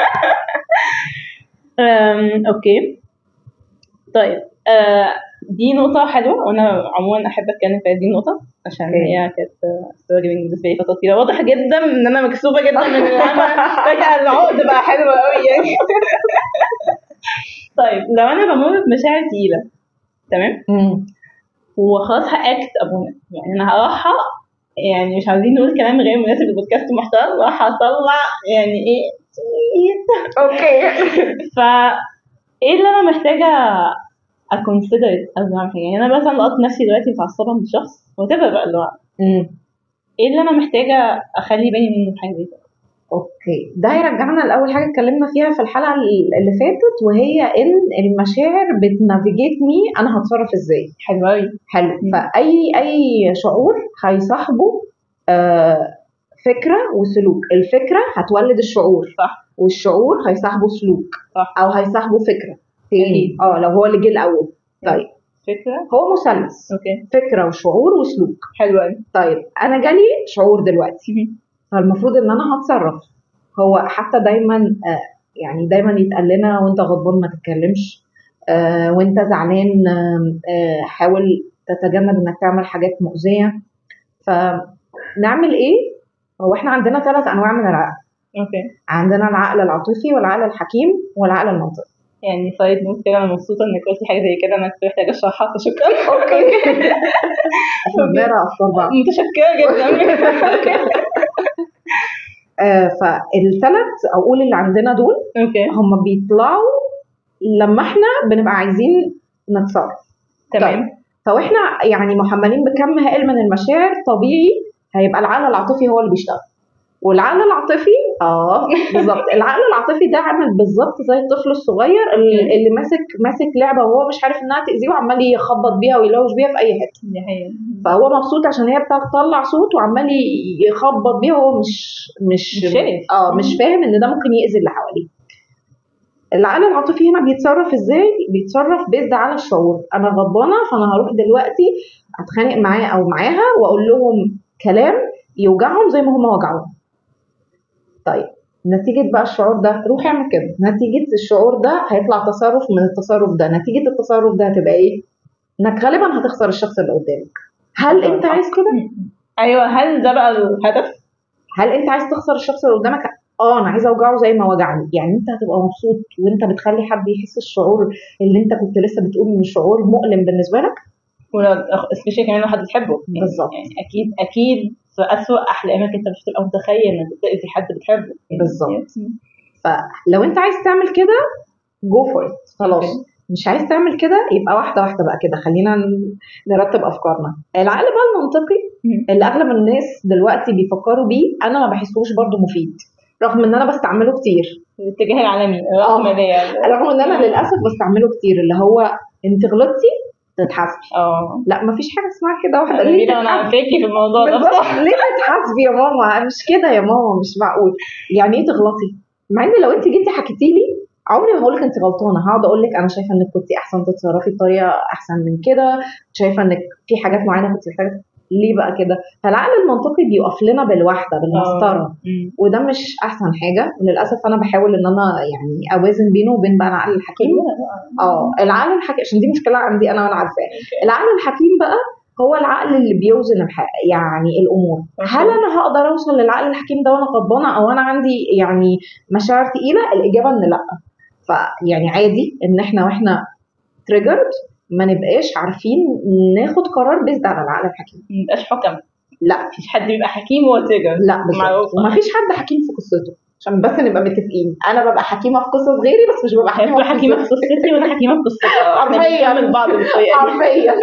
أم، اوكي طيب آه دي نقطة حلوة وأنا عموما أحب أتكلم في هذه النقطة عشان أوكي. هي كانت ستوري بالنسبة لي فترة طويلة واضح جدا إن أنا مكسوفة جدا من إن أنا فجأة العقد بقى حلو أوي يعني طيب لو أنا بمر بمشاعر تقيلة تمام مم. وخلاص هاكت ابونا يعني انا هروح يعني مش عايزين نقول كلام غير مناسب للبودكاست محترم راح اطلع يعني ايه اوكي ف ايه اللي انا محتاجه اكونسيدر قبل ما اعمل حاجه يعني انا مثلا لقيت نفسي دلوقتي متعصبه من شخص وتبقى بقى اللي هو مم. ايه اللي انا محتاجه اخلي بالي منه في حاجه زي كده اوكي ده هيرجعنا لاول حاجه اتكلمنا فيها في الحلقه اللي فاتت وهي ان المشاعر بتنافيجيت مي انا هتصرف ازاي حلو قوي حلو فاي اي شعور هيصاحبه آه فكره وسلوك الفكره هتولد الشعور صح والشعور هيصاحبه سلوك صح او هيصاحبه فكره تاني أكيد. اه لو هو اللي جه الاول طيب فكره هو مثلث اوكي فكره وشعور وسلوك حلو قوي طيب انا جالي شعور دلوقتي فالمفروض ان انا هتصرف هو حتى دايما آه، يعني دايما يتقال لنا وانت غضبان ما تتكلمش آه، وانت زعلان آم، آه، حاول تتجنب انك تعمل حاجات مؤذيه فنعمل ايه هو احنا عندنا ثلاث انواع من العقل اوكي عندنا العقل العاطفي والعقل الحكيم والعقل المنطقي يعني سايد نوت كده انا مبسوطه انك قلتي حاجه زي كده انا كنت محتاجه اشرحها فشكرا اوكي احنا بنقرا افكار بعض متشكره جدا آه، فالثلاث او قول اللي عندنا دول اوكي هم بيطلعوا لما احنا بنبقى عايزين نتصرف تمام فاحنا يعني محملين بكم هائل من المشاعر طبيعي هيبقى العقل العاطفي هو اللي بيشتغل والعقل العاطفي اه بالظبط العقل العاطفي ده عامل بالظبط زي الطفل الصغير اللي اللي ماسك ماسك لعبه وهو مش عارف انها تاذيه وعمال يخبط بيها ويلوش بيها في اي حته دي حقيقة فهو مبسوط عشان هي بتطلع صوت وعمال ي- يخبط بيها وهو مش مش مش شايف. اه مش فاهم ان ده ممكن يأذي اللي حواليه العقل العاطفي هنا بيتصرف ازاي بيتصرف بيزد على الشعور انا غضبانه فانا هروح دلوقتي اتخانق معاه او معاها واقول لهم كلام يوجعهم زي ما هم وجعوهم طيب نتيجة بقى الشعور ده روح اعمل كده نتيجة الشعور ده هيطلع تصرف من التصرف ده نتيجة التصرف ده هتبقى ايه انك غالبا هتخسر الشخص اللي قدامك هل انت عايز كده ايوه هل ده بقى الهدف؟ هل انت عايز تخسر الشخص اللي قدامك اه انا عايزه اوجعه زي ما وجعني يعني انت هتبقى مبسوط وانت بتخلي حد يحس الشعور اللي انت كنت لسه بتقول ان شعور مؤلم بالنسبه لك ولو سبيشال كمان لو حد بتحبه يعني- بالظبط. يعني اكيد اكيد في اسوء احلامك انت مش هتبقى متخيل انك بتأذي حد بتحبه يعني بالظبط. فلو انت عايز تعمل كده جو فور خلاص أوكي. مش عايز تعمل كده يبقى واحده واحده بقى كده خلينا ن- نرتب افكارنا العقل بقى المنطقي مم. اللي اغلب الناس دلوقتي بيفكروا بيه انا ما بحسوش برضو مفيد رغم ان انا بستعمله كتير الاتجاه العالمي الرأسمالية رغم ان انا للاسف بستعمله كتير اللي هو انت غلطتي تتحاسبي اه لا مفيش حاجه اسمها كده واحده ليه جميلة وانا تتحاسبي عارفاكي في الموضوع ده بالظبط ليه تتحاسبي يا ماما مش كده يا ماما مش معقول يعني ايه تغلطي مع ان لو انت جيتي حكيتي لي عمري ما هقول لك انت غلطانه هقعد اقول لك انا شايفه انك كنت احسن تتصرفي بطريقه احسن من كده شايفه انك في حاجات معينه كنت محتاجه ليه بقى كده فالعقل المنطقي بيقف لنا بالواحده بالمسطره مم. وده مش احسن حاجه وللاسف انا بحاول ان انا يعني اوازن بينه وبين بقى العقل الحكيم اه العقل الحكيم عشان دي مشكله عندي انا وانا عارفاها العقل الحكيم بقى هو العقل اللي بيوزن الح... يعني الامور هل انا هقدر اوصل للعقل الحكيم ده وانا غضبانه او انا عندي يعني مشاعر تقيله الاجابه ان لا فيعني عادي ان احنا واحنا تريجرد ما نبقاش عارفين ناخد قرار بيزد على العقل الحكيم مبقاش حكم لا مفيش حد بيبقى حكيم وهو تيجر لا بالظبط معروفة. ومفيش حد حكيم في قصته عشان بس نبقى متفقين انا ببقى حكيمه في قصص غيري بس مش ببقى هي حكيمه بتبقى في حكيمة في قصتي. قصتي وانا حكيمة في قصتي احنا حرفياً. بنكمل بعض بالطريقة دي حرفيا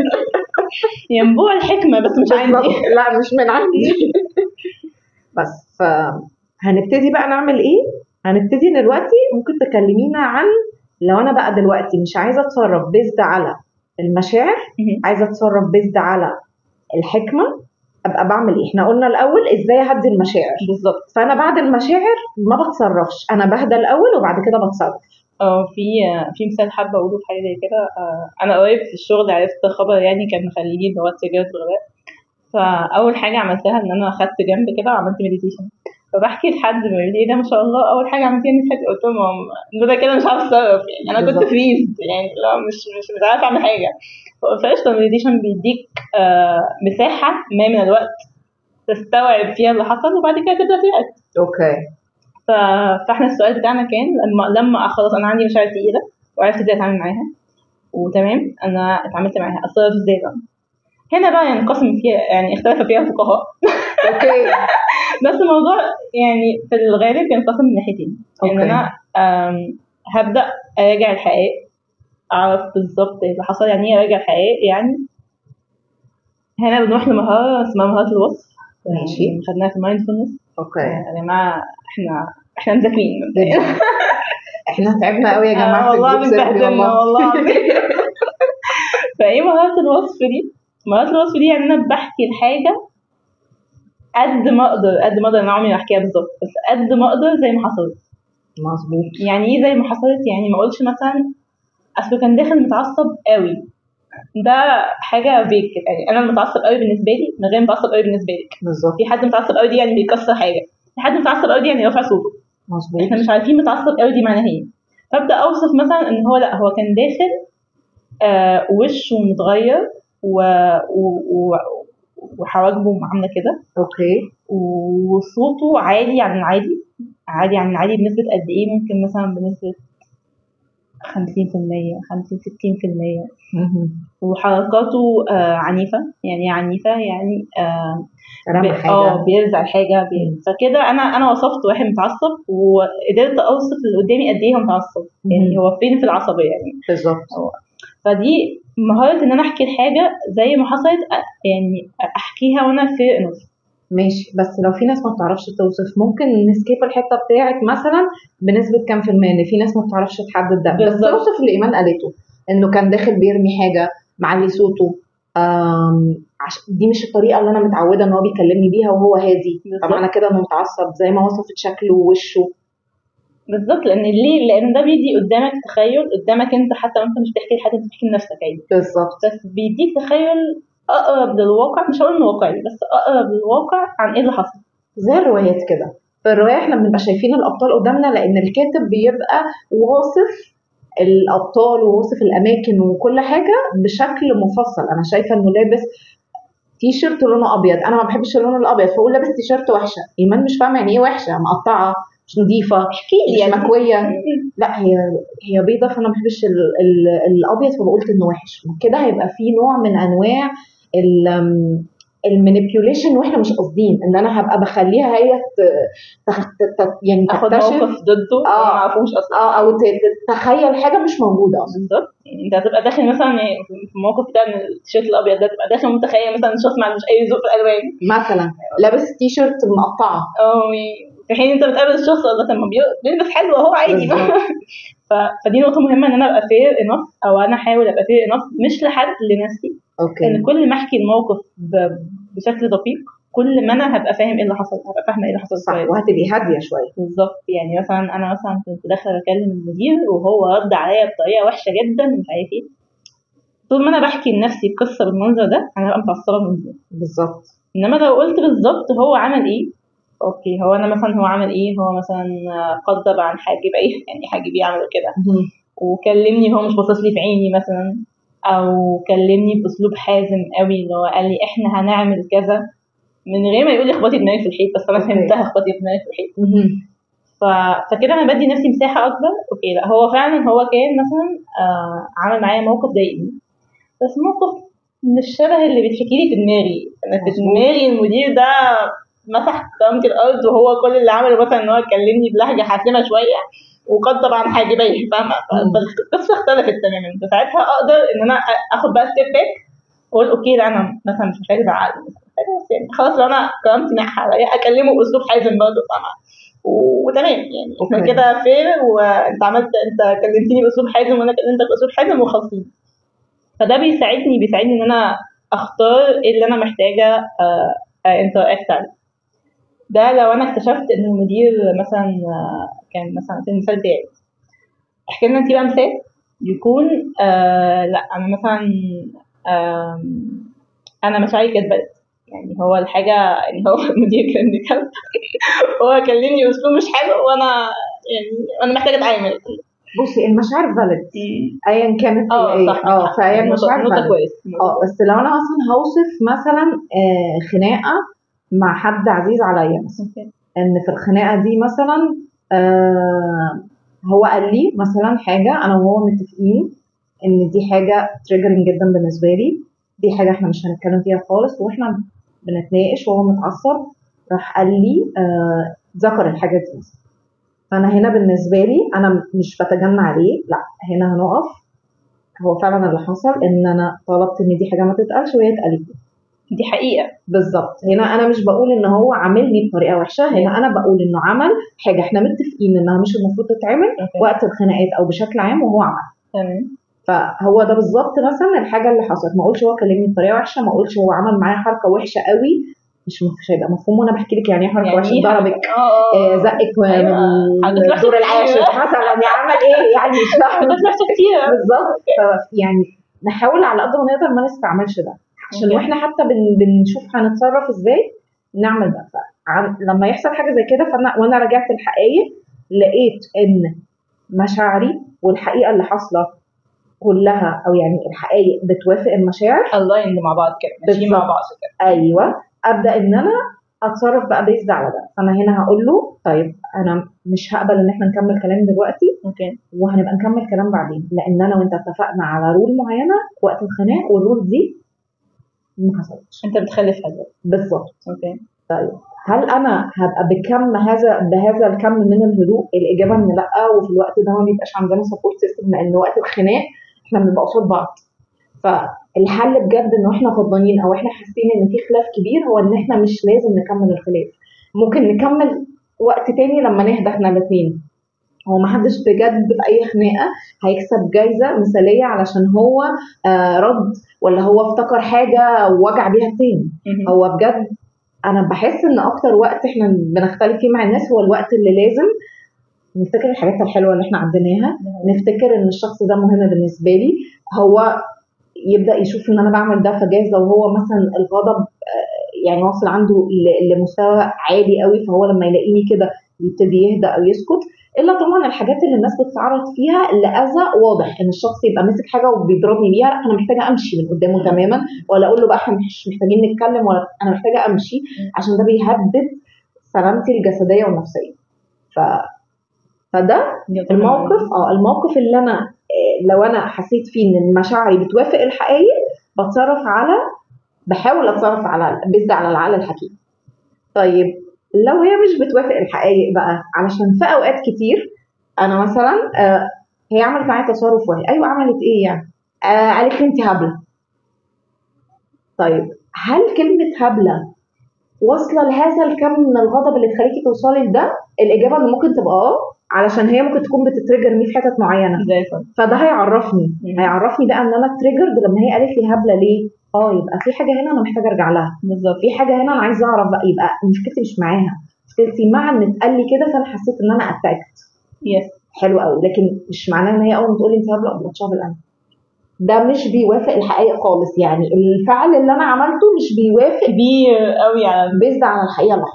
ينبوع الحكمة بس مش عندي بالظبط. لا مش من عندي بس ف هنبتدي بقى نعمل ايه هنبتدي دلوقتي ممكن تكلمينا عن لو انا بقى دلوقتي مش عايزه اتصرف بيزد على المشاعر مهم. عايزه اتصرف بيزد على الحكمه ابقى بعمل ايه احنا قلنا الاول ازاي اهدي المشاعر بالظبط فانا بعد المشاعر ما بتصرفش انا بهدى الاول وبعد كده بتصرف اه في في مثال حابة أقوله في حاجة زي كده آه، أنا قريب في الشغل عرفت خبر يعني كان مخليني اللي هو تجارة الغباء فأول حاجة عملتها إن أنا أخدت جنب كده وعملت مديتيشن فبحكي لحد بيقول لي ايه ده ما شاء الله اول حاجه عملتيها انك خدتي قلت له ما هو لولا كده مش عارف اتصرف يعني انا كنت بالظبط. فريز يعني لا مش مش مش عارف اعمل حاجه فقشطه المديتيشن بيديك آه مساحه ما من الوقت تستوعب فيها اللي حصل وبعد كده تبدا ترياكت اوكي ف- فاحنا السؤال بتاعنا كان لما لما خلاص انا عندي مشاعر تقيله وعرفت ازاي اتعامل معاها وتمام انا اتعاملت معاها اتصرف ازاي بقى هنا بقى ينقسم فيها يعني اختلف فيها الفقهاء اوكي بس الموضوع يعني في الغالب ينقسم من ناحيتين ان أوكي. انا آم، هبدا اراجع الحقائق اعرف بالظبط إيه اللي حصل يعني ايه اراجع الحقائق يعني هنا بنروح لمهاره اسمها مهاره الوصف ماشي. يعني خدناها في المايندفولنس اوكي يا جماعه احنا احنا مذاكرين جدا. احنا تعبنا قوي يا جماعه آه في والله الجروب سيرفي بنبهدلنا والله والله العظيم. فايه مهارة الوصف دي؟ مهارة الوصف دي يعني انا بحكي الحاجة قد ما اقدر قد ما اقدر انا عمري ما احكيها بالظبط بس قد ما اقدر زي ما حصلت مظبوط يعني ايه زي ما حصلت يعني ما اقولش مثلا اصله كان داخل متعصب قوي ده حاجة فيك يعني انا المتعصب قوي بالنسبة لي من غير متعصب قوي بالنسبة لك بالظبط في حد متعصب قوي دي يعني بيكسر حاجة في حد متعصب قوي دي يعني رافع صوته مظبوط احنا مش عارفين متعصب قوي دي معناها ايه فابدا اوصف مثلا ان هو لا هو كان داخل آه وشه متغير و... و... و... وحواجبه عامله كده اوكي وصوته عالي عن العادي عالي عن العادي بنسبه قد ايه ممكن مثلا بنسبه 50% 50 60% مهم. وحركاته آه عنيفه يعني إيه عنيفه يعني آه رمى ب- حاجه اه بيرزع حاجه بي... فكده انا انا وصفت واحد متعصب وقدرت اوصف اللي قدامي قد ايه هو متعصب يعني هو فين في العصبيه يعني بالظبط فدي مهاره ان انا احكي الحاجه زي ما حصلت أ- يعني احكيها وانا في نص ماشي بس لو في ناس ما بتعرفش توصف ممكن نسكيب الحته بتاعت مثلا بنسبه كام في المية ان في ناس ما بتعرفش تحدد ده بس بالظبط. توصف اللي ايمان قالته انه كان داخل بيرمي حاجه معلي صوته آم، عش... دي مش الطريقه اللي انا متعوده ان هو بيكلمني بيها وهو هادي بالظبط. طبعا انا كده انه متعصب زي ما وصفت شكله ووشه بالظبط لان ليه لان ده بيدي قدامك تخيل قدامك انت حتى وانت مش بتحكي لحد انت بتحكي لنفسك عادي بالظبط بس بيديك تخيل اقرب للواقع مش هقول انه واقعي بس اقرب للواقع عن ايه اللي حصل زي الروايات كده في الرواية احنا بنبقى شايفين الأبطال قدامنا لأن الكاتب بيبقى واصف الأبطال وواصف الأماكن وكل حاجة بشكل مفصل أنا شايفة إنه لابس تي شيرت لونه أبيض أنا ما بحبش اللون الأبيض فأقول لابس تي شيرت وحشة إيمان مش فاهمة يعني إيه وحشة مقطعة مش نظيفة احكي لي مش يعني مكوية لا هي هي بيضة فأنا ما بحبش ال- ال- الأبيض فبقولت إنه وحش كده هيبقى في نوع من أنواع ال المانيبيوليشن واحنا مش قاصدين ان انا هبقى بخليها هي ت- تخ- ت- ت- يعني اخد تكتشف موقف ضده آه. ما اعرفوش اصلا اه او ت- ت- تتخيل حاجه مش موجوده اصلا بالظبط يعني انت هتبقى داخل مثلا يعني في الموقف بتاع إن التيشيرت الابيض ده تبقى داخل متخيل مثلا شخص ما عندوش اي ذوق في الالوان مثلا لابس تي شيرت مقطعه او ي- في حين انت بتقابل الشخص الله طب ما بي- بيلبس حلو اهو عادي بالظبط. ف- فدي نقطه مهمه ان انا ابقى فير انف او انا احاول ابقى فير انف مش لحد لنفسي ان اوكي كل ما احكي الموقف ب- بشكل دقيق كل ما انا هبقى فاهم ايه اللي حصل هبقى فاهمه ايه اللي حصل صح كويس وهتبقي هاديه شويه بالظبط يعني مثلا انا مثلا كنت داخله بكلم المدير وهو رد عليا بطريقه وحشه جدا ومش عارف ايه طول ما انا بحكي لنفسي القصه بالمنظر ده انا هبقى متعصبه من الدنيا بالظبط انما لو قلت بالظبط هو عمل ايه اوكي هو انا مثلا هو عمل ايه هو مثلا قدب عن حاجب ايه يعني حاجبي عملوا كده وكلمني وهو مش باصص لي في عيني مثلا او كلمني باسلوب حازم قوي اللي هو قال لي احنا هنعمل كذا من غير ما يقول لي اخبطي دماغك في الحيط بس انا أوكي. فهمتها اخبطي دماغك في الحيط مهم. ف... فكده انا بدي نفسي مساحه اكبر اوكي لا هو فعلا هو كان مثلا آه عمل معايا موقف ضايقني بس موقف مش شبه اللي بيتحكي لي في دماغي انا في مظبوط. دماغي المدير ده مسح كرامة الارض وهو كل اللي عمله مثلا ان هو يكلمني بلهجه حاسمه شويه وقد طبعا حاجبيه فاهمه مم. فالقصه اختلفت تماما فساعتها اقدر ان انا اخد بقى ستيب باك واقول اوكي لا انا مثلا مش محتاجه ازعله مثلا محتاجة بس يعني خلاص لو انا كرامتي ناحيه عليا اكلمه باسلوب حازم برضه فاهمه و- وتمام يعني احنا أوكي. كده فير وانت عملت انت كلمتني باسلوب حازم وانا كلمتك باسلوب حازم وخالصين فده بيساعدني بيساعدني ان انا اختار ايه اللي انا محتاجه انتراكت عليه ده لو انا اكتشفت ان المدير مثلا آه، كان مثلا في المثال بتاعي احكي لنا انت بقى مثال يكون آه لا انا مثلا آم، انا مشاعري كانت بدت يعني هو الحاجه يعني هو المدير كان بيكلم هو كلمني باسلوب مش حلو وانا يعني انا محتاجه اتعامل بصي المشاعر فالid ايا كانت هي اه ايه صح اه فهي نقطة- المشاعر نقطة valid. كويس اه بس لو انا مثلا هوصف مثلا آه، خناقه مع حد عزيز عليا مثلا أوكي. ان في الخناقه دي مثلا آه هو قال لي مثلا حاجه انا وهو متفقين ان دي حاجه تريجرنج جدا بالنسبه لي دي حاجه احنا مش هنتكلم فيها خالص واحنا بنتناقش وهو متعصب راح قال لي آه ذكر الحاجه دي مثلا فانا هنا بالنسبه لي انا مش بتجنى عليه لا هنا هنقف هو فعلا اللي حصل ان انا طلبت ان دي حاجه ما تتقالش وهي اتقالت دي حقيقه بالظبط هنا انا مش بقول ان هو عاملني بطريقه وحشه هنا انا بقول انه عمل حاجه احنا متفقين انها مش المفروض تتعمل أوكي. وقت الخناقات او بشكل عام وهو عمل تمام فهو ده بالظبط مثلا الحاجه اللي حصلت ما اقولش هو كلمني بطريقه وحشه ما اقولش هو عمل معايا حركه وحشه قوي مش مش هيبقى مفهوم وانا بحكي لك يعني ايه حركه يعني وحشه إيه ضربك اه آه، زقك أيوة. من حاجات وحشة الدور العاشر كتير. مثلا يعني عمل ايه يعني مش فاهمه حاجات وحشه كتير بالظبط ف- يعني نحاول على قد ما نقدر ما نستعملش ده عشان أوكي. واحنا حتى بن بنشوف هنتصرف ازاي نعمل ده فعن- لما يحصل حاجه زي كده فانا وانا رجعت الحقائق لقيت ان مشاعري والحقيقه اللي حاصله كلها او يعني الحقائق بتوافق المشاعر الايند مع بعض كده ماشيين مع بالظبط. بعض كده ايوه ابدا ان انا اتصرف بقى بيزد على ده فانا هنا هقول له طيب انا مش هقبل ان احنا نكمل كلام دلوقتي اوكي وهنبقى نكمل كلام بعدين لان انا وانت اتفقنا على رول معينه وقت الخناق والرول دي ما حصلتش انت بتخلف حاجه بالظبط اوكي طيب هل انا هبقى بكم هذا بهذا الكم من الهدوء الاجابه ان لا وفي الوقت ده ما بيبقاش عندنا سبورت سيستم لان وقت الخناق احنا بنبقى قصاد بعض فالحل بجد انه احنا غضبانين او احنا حاسين ان في خلاف كبير هو ان احنا مش لازم نكمل الخلاف ممكن نكمل وقت تاني لما نهدى احنا الاثنين هو ما حدش بجد في اي خناقه هيكسب جايزه مثاليه علشان هو آه رد ولا هو افتكر حاجه ووجع بيها التاني مهم. هو بجد انا بحس ان اكتر وقت احنا بنختلف فيه مع الناس هو الوقت اللي لازم نفتكر الحاجات الحلوه اللي احنا عديناها نفتكر ان الشخص ده مهم بالنسبه لي هو يبدا يشوف ان انا بعمل ده فجاز لو هو مثلا الغضب آه، يعني واصل عنده ل- لمستوى عالي قوي فهو لما يلاقيني كده يبتدي يهدى او يسكت الا طبعا الحاجات اللي الناس بتتعرض فيها لاذى واضح ان الشخص يبقى ماسك حاجه وبيضربني بيها لا انا محتاجه امشي من قدامه تماما ولا اقول له بقى احنا مش محتاجين نتكلم ولا انا محتاجه امشي عشان ده بيهدد سلامتي الجسديه والنفسيه ف فده الموقف اه الموقف اللي انا آه، لو انا حسيت فيه ان مشاعري بتوافق الحقائق بتصرف على بحاول اتصرف على بيزد على العقل الحكيم طيب لو هي مش بتوافق الحقائق بقى علشان في اوقات كتير انا مثلا آه هي عملت معايا تصرف وحش ايوه عملت ايه يعني آه قالت لي انت هبله طيب هل كلمه هبله واصله لهذا الكم من الغضب اللي تخليكي توصلي لده الاجابه ان ممكن تبقى اه علشان هي ممكن تكون بتتريجر مي في حتت معينه زي الفل فده هيعرفني مم. هيعرفني بقى ان انا تريجرد لما هي قالت لي هبله ليه اه يبقى في حاجه هنا انا محتاجه ارجع لها بالظبط في حاجه هنا انا عايزه اعرف بقى يبقى مشكلتي مش معاها مشكلتي مع ان اتقال لي كده فانا حسيت ان انا اتاكت يس حلو قوي لكن مش معناه ان هي اول ما تقول لي انت هبله ابقى بتشعر انا ده مش بيوافق الحقيقه خالص يعني الفعل اللي انا عملته مش بيوافق كبير قوي على بيزد على الحقيقه اللي حصلت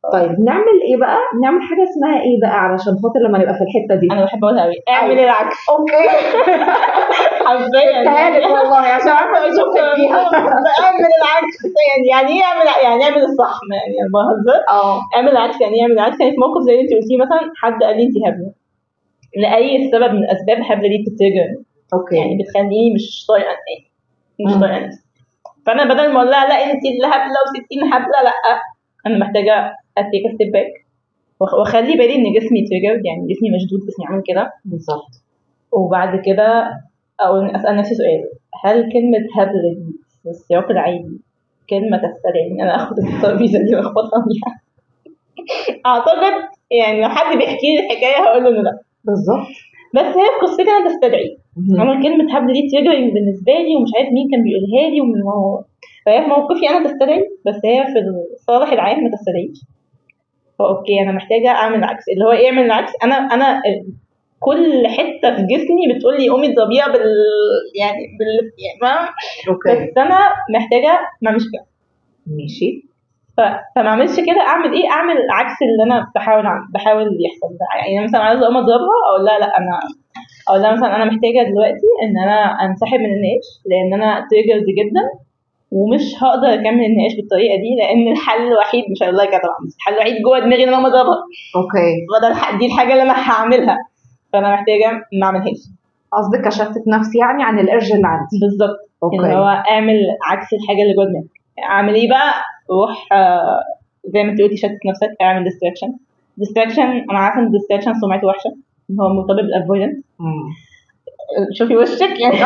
طيب نعمل ايه بقى نعمل حاجه اسمها ايه بقى علشان خاطر لما نبقى في الحته دي انا بحب اقولها قوي اعمل أيوة. العكس اوكي حرفيا سبتها لك والله عشان عارفه اشوف فيها اعمل العكس يعني يعني ايه اعمل يعني اعمل الصح ما يعني انا بهزر اه اعمل العكس يعني ايه اعمل العكس يعني في موقف زي اللي انت قلتيه مثلا حد قال لي انت هبله لاي سبب من اسباب هبله دي بتترجر اوكي يعني بتخليني مش طايقه مش مم. طايقه نفسي فانا بدل ما اقول لها لا انت اللي هبله وستين هبله لا انا محتاجه اتيك ستيب باك واخلي بالي ان جسمي تريجرد يعني جسمي مشدود جسمي عامل كده بالظبط وبعد كده اقول اسال نفسي سؤال هل كلمه هبل دي في السياق العادي كلمه تستدعي ان انا اخد الترابيزه دي واخبطها بيها اعتقد يعني لو حد بيحكي لي الحكايه هقول له إنه لا بالظبط بس هي في قصتي انا تستدعي مهم. انا كلمه هبل دي تريجرنج بالنسبه لي ومش عارف مين كان بيقولها لي ومن هو فهي في موقفي انا تستدعي بس هي في الصالح العام ما تستدعيش فاوكي انا محتاجه اعمل العكس اللي هو ايه اعمل العكس انا انا كل حته في جسمي بتقول لي قومي اضربيها بال يعني بال يعني فاهم اوكي بس انا محتاجه ما اعملش كده ماشي ف... فما اعملش كده اعمل ايه اعمل عكس اللي انا بحاول أعمل. بحاول يحصل ده يعني مثلا عايزه اقوم اضربها اقول لها لا انا اقول لها مثلا انا محتاجه دلوقتي ان انا انسحب من النقاش لان انا تريجرد جدا ومش هقدر اكمل النقاش بالطريقه دي لان الحل الوحيد مش هقول لها كده طبعا بس الحل الوحيد جوه دماغي ان انا اقوم اضربها اوكي فده الح- دي الحاجه اللي انا هعملها فانا محتاجه ما اعملهاش قصدك اشتت نفسي يعني عن الارج اللي عندي بالظبط اللي اوكي هو اعمل عكس الحاجه اللي جوه دماغك اعمل ايه بقى روح آه، زي ما انت قلتي شتت نفسك اعمل ديستراكشن ديستراكشن انا عارفه ان ديستراكشن سمعته وحشه إن هو مرتبط بالافويدنس مم. شوفي وشك يعني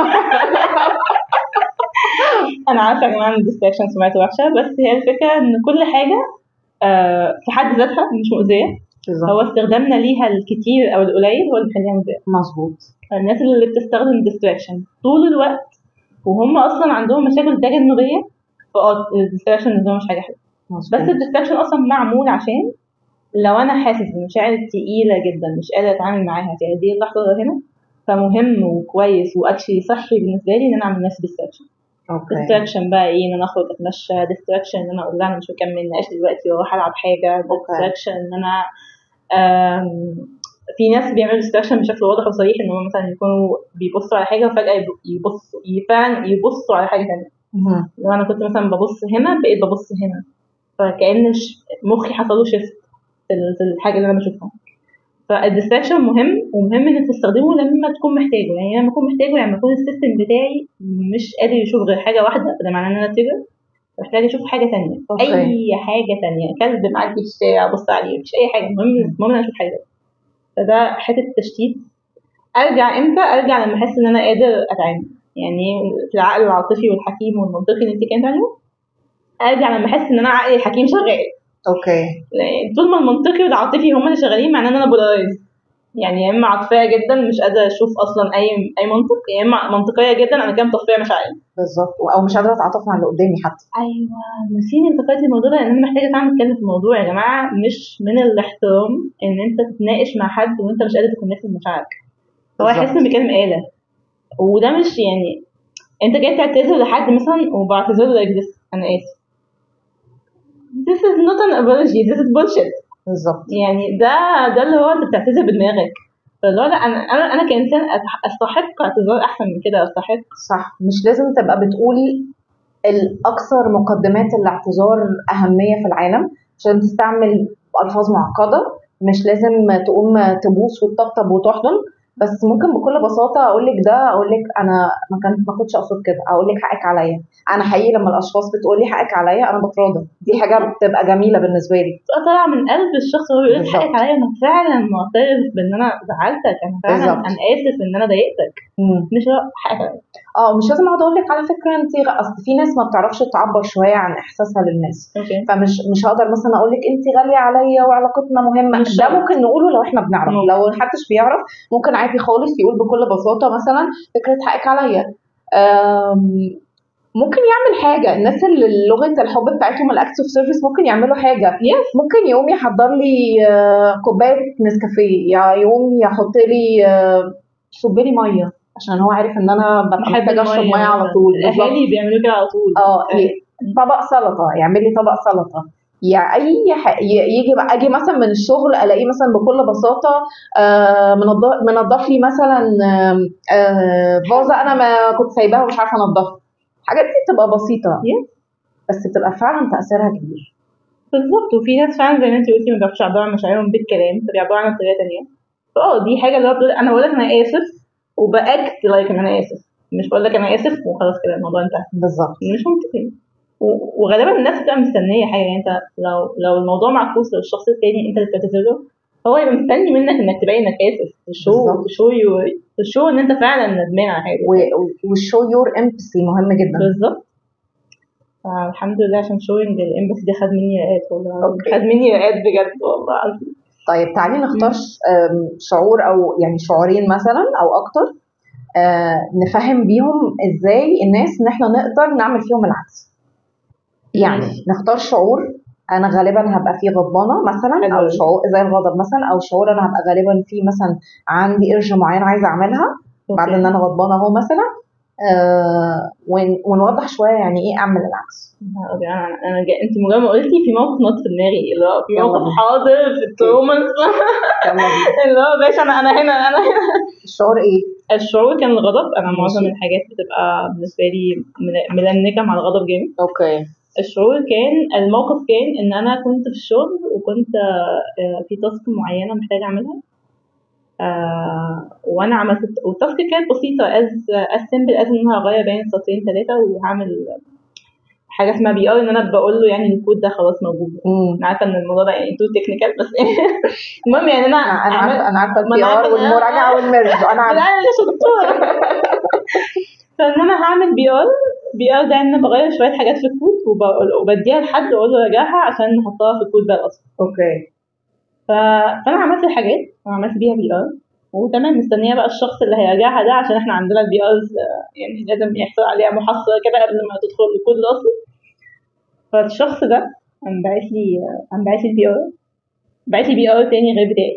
انا عارفه يا جماعه ان الديستراكشن سمعته وحشه بس هي الفكره ان كل حاجه آه، في حد ذاتها مش مؤذيه بالظبط هو استخدامنا ليها الكتير او القليل هو اللي بيخليها مؤذيه مظبوط الناس اللي بتستخدم الديستراكشن طول الوقت وهم اصلا عندهم مشاكل تجنبيه فاه الديستراكشن بالنسبه لهم مش حاجه حلوه بس مظبوط الديستراكشن اصلا معمول عشان لو انا حاسس بمشاعر تقيله جدا مش قادره اتعامل معاها في هذه اللحظه هنا فمهم وكويس واكشلي صحي بالنسبه لي ان انا اعمل نفسي ديستراكشن اوكي ديستراكشن بقى ايه ان انا اخرج اتمشى ديستراكشن ان انا اقول لها انا مش مكمل نقاش دلوقتي واروح العب حاجه ديستراكشن ان انا آم، في ناس بيعملوا ديستراكشن بشكل واضح وصريح ان هم مثلا يكونوا بيبصوا على حاجه وفجاه يب- يبصوا فعلا يبصوا على حاجه ثانيه مهم. لو انا كنت مثلا ببص هنا بقيت ببص هنا فكأن ش- مخي حصل له شيفت في ال- في الحاجه اللي انا بشوفها فالديستراكشن مهم ومهم انك تستخدمه لما تكون محتاجه يعني لما اكون محتاجه يعني لما يكون السيستم بتاعي مش قادر يشوف غير حاجه واحده ده معناه ان انا تيجر محتاج اشوف حاجه تانية أوكي. اي حاجه تانية كلب معدي في الشارع ابص عليه مفيش اي حاجه المهم المهم ان انا اشوف حاجه تانية. فده حته التشتيت ارجع امتى ارجع لما احس ان انا قادر اتعامل يعني في العقل العاطفي والحكيم والمنطقي اللي انت كانت عليه ارجع لما احس ان انا عقلي الحكيم شغال اوكي لأن طول ما المنطقي والعاطفي هما اللي شغالين معناه ان انا بولارايز يعني يا اما عاطفيه جدا مش قادره اشوف اصلا اي اي منطق يا اما منطقيه جدا انا كده مطفيه مشاعري بالظبط او مش قادره اتعاطف مع اللي قدامي حتى ايوه نسيني انتقلت الموضوع ده لان انا محتاجه فعلا اتكلم في الموضوع يا جماعه مش من الاحترام ان انت تتناقش مع حد وانت مش قادر تكونكت بمشاعرك هو بالظبط. يحس انه بيكلم آلة وده مش يعني انت جاي تعتذر لحد مثلا وبعتذر له like this انا اسف this is not an apology this is bullshit بالظبط يعني ده ده اللي هو انت بتعتذر بدماغك فاللي هو لا انا انا انا كانسان أتح- استحق اعتذار احسن من كده استحق صح مش لازم تبقى بتقول الاكثر مقدمات الاعتذار اهميه في العالم عشان تستعمل الفاظ معقده مش لازم تقوم تبوس وتطبطب وتحضن بس ممكن بكل بساطه اقول لك ده اقول لك انا ما كنت ما كنتش اقصد كده اقول لك حقك عليا انا حقيقي لما الاشخاص بتقول لي حقك عليا انا بتراضى دي حاجه بتبقى جميله بالنسبه لي تبقى طالعه من قلب الشخص وهو بيقول لك بالظبط. حقك عليا انا فعلا معترف بان انا زعلتك انا فعلا بالظبط. انا اسف ان انا ضايقتك مش هو حقك عليا اه مش لازم اقعد اقول لك على فكره انت اصل في ناس ما بتعرفش تعبر شويه عن احساسها للناس اوكي فمش مش هقدر مثلا اقول لك انت غاليه عليا وعلاقتنا مهمه مش ده شرط. ممكن نقوله لو احنا بنعرف ممكن. لو محدش بيعرف ممكن عادي خالص يقول بكل بساطه مثلا فكره حقك عليا آم، ممكن يعمل حاجه الناس اللي لغه الحب بتاعتهم الاكت اوف سيرفيس ممكن يعملوا حاجه يس ممكن يقوم يحضر لي آه، كوبايه نسكافيه يا يقوم يحط لي آه، يصب لي ميه عشان هو عارف ان انا ببقى بحب محتاجه اشرب المية ميه على مثلاً. طول بالظبط. الاهالي بيعملوا كده على طول اه ي- طبق سلطه يعمل لي طبق سلطه يعني اي ح... ي- يجي اجي مثلا من الشغل الاقيه مثلا بكل بساطه آه، منض- منضف لي مثلا آم، آه، فازه انا ما كنت سايباها ومش عارفه انضفها الحاجات دي بتبقى بسيطه Yes. بس بتبقى فعلا تاثيرها كبير بالظبط وفي ناس فعلا زي ما انت قلتي ما بيعرفوش يعبروا عن مشاعرهم بالكلام فبيعبروا عنها بطريقه تانية فاه دي حاجه اللي هو بتقول انا بقول لك انا اسف وباكت لايك ان انا اسف مش بقول لك انا اسف وخلاص كده الموضوع انتهى بالظبط مش منطقي و- وغالبا الناس بتبقى مستنيه حاجه يعني انت لو لو الموضوع معكوس لو الشخص التاني انت اللي بتعتذر له هو يبقى مستني منك انك تبين انك اسف تشو بالظبط. تشو يو تشو ان انت فعلا ندمان على حاجه والشو يور امبسي مهم جدا بالظبط الحمد لله عشان شوينج الامباثي ده خد مني رقات والله العظيم. أوكي. خد مني رقات بجد والله العظيم طيب تعالي نختار ش- آم، شعور او يعني شعورين مثلا او اكتر آه، نفهم بيهم ازاي الناس ان احنا نقدر نعمل فيهم العكس يعني ماشي. نختار شعور انا غالبا هبقى فيه غضبانه مثلا حلو او أوي. شعور زي الغضب مثلا او شعور انا هبقى غالبا فيه مثلا عندي قرش معين عايزه اعملها بعد أوكي. ان انا غضبانه اهو مثلا آه ون- ونوضح شويه يعني ايه اعمل العكس أوكي، انا انا جا... انت مجرد ما قلتي في موقف نط في دماغي اللي هو في يلا موقف بينا. حاضر في الترومنس يلا بينا. اللي هو باشا انا انا هنا انا هنا الشعور ايه الشعور كان الغضب انا معظم ماشي. الحاجات بتبقى بالنسبه لي مل- ملنكه مع الغضب جامد اوكي الشعور كان الموقف كان ان انا كنت في الشغل وكنت آه، في تاسك معينه محتاجه اعملها آه، وانا عملت والتاسك كانت بسيطه از از سمبل از ان انا هغير بين سطرين ثلاثه وهعمل حاجه اسمها بي ار ان انا بقول له يعني الكود ده خلاص موجود امم انا عارفه ان الموضوع ده يعني تو تكنيكال بس المهم يعني انا انا عارفه انا عارفه ما البي أنا ار عارفة إن- والمراجعه والميرج انا عارفه انا اللي شطوره فان انا هعمل بي ار بي ار ده ان انا بغير شويه حاجات في الكود وب- وبديها لحد واقول له راجعها عشان نحطها في الكود ده الاصل اوكي ف... فانا عملت الحاجات وعملت بيها بي ار وتمام مستنيه بقى الشخص اللي هيراجعها ده عشان احنا عندنا البي ارز يعني لازم يحصل عليها محصله كده قبل ما تدخل الكود الاصلي فالشخص ده قام باعت لي قام باعت لي البي ار باعت لي بي ار تاني غير بتاعي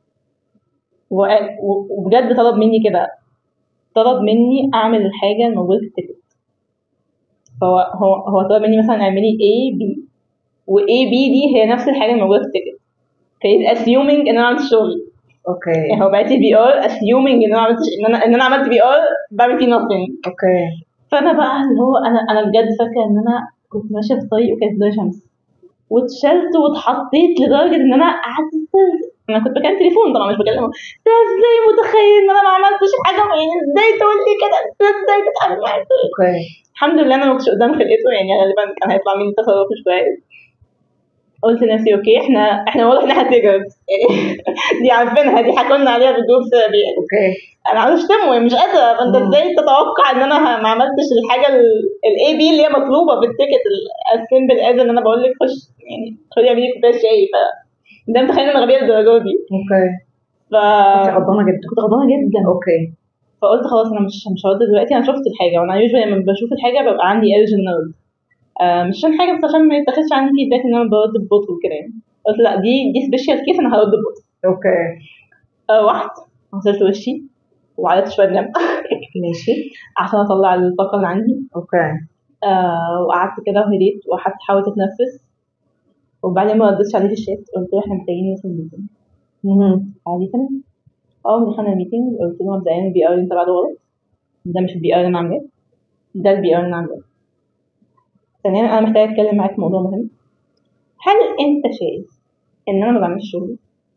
وقال- و- وبجد طلب مني كده طلب مني اعمل الحاجه الموجوده في التيكت فهو هو هو طلب مني مثلا اعملي A B و A B دي هي نفس الحاجه الموجوده في التيكت فهي assuming ان انا عملت الشغل اوكي يعني هو بعت لي بي ار assuming ان انا عملت ان انا ان انا عملت بي ار بعمل فيه nothing اوكي فانا بقى اللي هو انا انا بجد فاكره ان انا كنت ماشيه في طريق وكانت الدنيا شمس واتشلت واتحطيت لدرجه ان انا قعدت أسترزق. انا كنت بكلم تليفون طبعا مش بكلمه انت ازاي متخيل ان انا ما عملتش حاجه يعني ازاي تقول لي كده انت ازاي تتعامل معايا اوكي الحمد لله انا ما كنتش قدام خلقته يعني غالبا كان هيطلع مني تصرف مش كويس قلت لنفسي اوكي احنا احنا واضح ان احنا تيجرز يعني دي عارفينها دي حكولنا عليها في الجروب سابق يعني اوكي انا عاوز اشتمه مش قادره فانت مم. ازاي تتوقع ان انا ه- ما عملتش الحاجه الاي بي اللي هي مطلوبه في التيكت السمبل از ان انا بقول لك خش يعني خدي اعملي كوبايه شاي ف ده متخيل ان انا غبيه للدرجه دي اوكي ف انت غضبانه جدا كنت غضبانه جدا اوكي فقلت خلاص انا مش مش هرد دلوقتي انا شفت الحاجه وانا يوجوالي لما بشوف الحاجه ببقى عندي ارج ان ارد آه مش عشان حاجه بس عشان ما يتاخدش عندي فيدباك ان انا برد ببطء وكده يعني قلت لا دي دي سبيشال كيس انا هرد ببطء اوكي روحت غسلت وشي وعدت شويه جنب ماشي عشان اطلع الطاقه اللي عندي اوكي آه وقعدت كده وهديت وحتى حاولت اتنفس وبعدين ما ردتش عليه في الشات قلت له احنا محتاجين ندخل ميتنج مهم. عادي تمام اول ما دخلنا الميتنج قلت له مبدئيا البي ار اللي انت بعده غلط ده مش البي ار اللي انا عاملاه ده البي ار اللي انا عاملاه ثانيا انا محتاجه اتكلم معاك في موضوع مهم هل انت شايف ان انا ما بعملش شغلي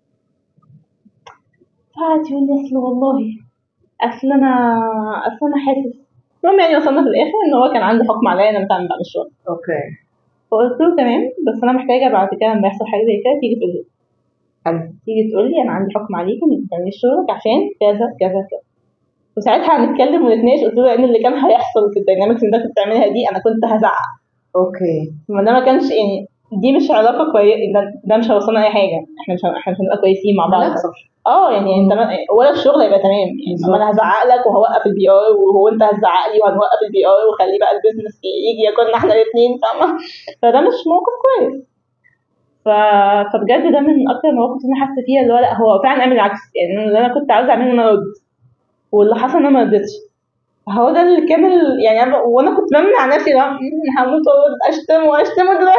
فقعد يقول لي اصل والله اصل انا اصل انا حاسس المهم يعني وصلنا في الاخر ان هو كان عنده حكم عليا ان انا ما بعملش شغل اوكي فقلت له تمام بس انا محتاجه بعد كده لما يحصل حاجه زي كده تيجي تقول لي حلو تيجي تقول لي انا عندي حكم عليك انك ما تعمليش شغلك عشان كذا كذا كذا وساعتها هنتكلم ونتناقش قلت له ان اللي كان هيحصل في الداينامكس اللي انت كنت بتعملها دي انا كنت هزعق اوكي ما ده ما كانش يعني دي مش علاقه كويسه ده, ده مش هيوصلنا اي حاجه احنا مش احنا مش هنبقى كويسين مع بعض هنخسر اه يعني انت ما ولا الشغل هيبقى تمام يعني بالظبط. ما انا هزعق لك وهوقف البي ار وهو انت هتزعق لي وهنوقف البي ار وخلي بقى البيزنس يجي ياكلنا احنا الاثنين فاهمه فده مش موقف كويس ف... فبجد ده من اكتر المواقف اللي انا حاسه فيها اللي هو لا هو فعلا عامل العكس يعني اللي انا كنت عاوزه اعمله ان انا ارد واللي حصل ان انا ما ردتش هو ده اللي كان ال... يعني أنا... وانا كنت بمنع نفسي ده هموت وارد اشتم واشتم دلوقتي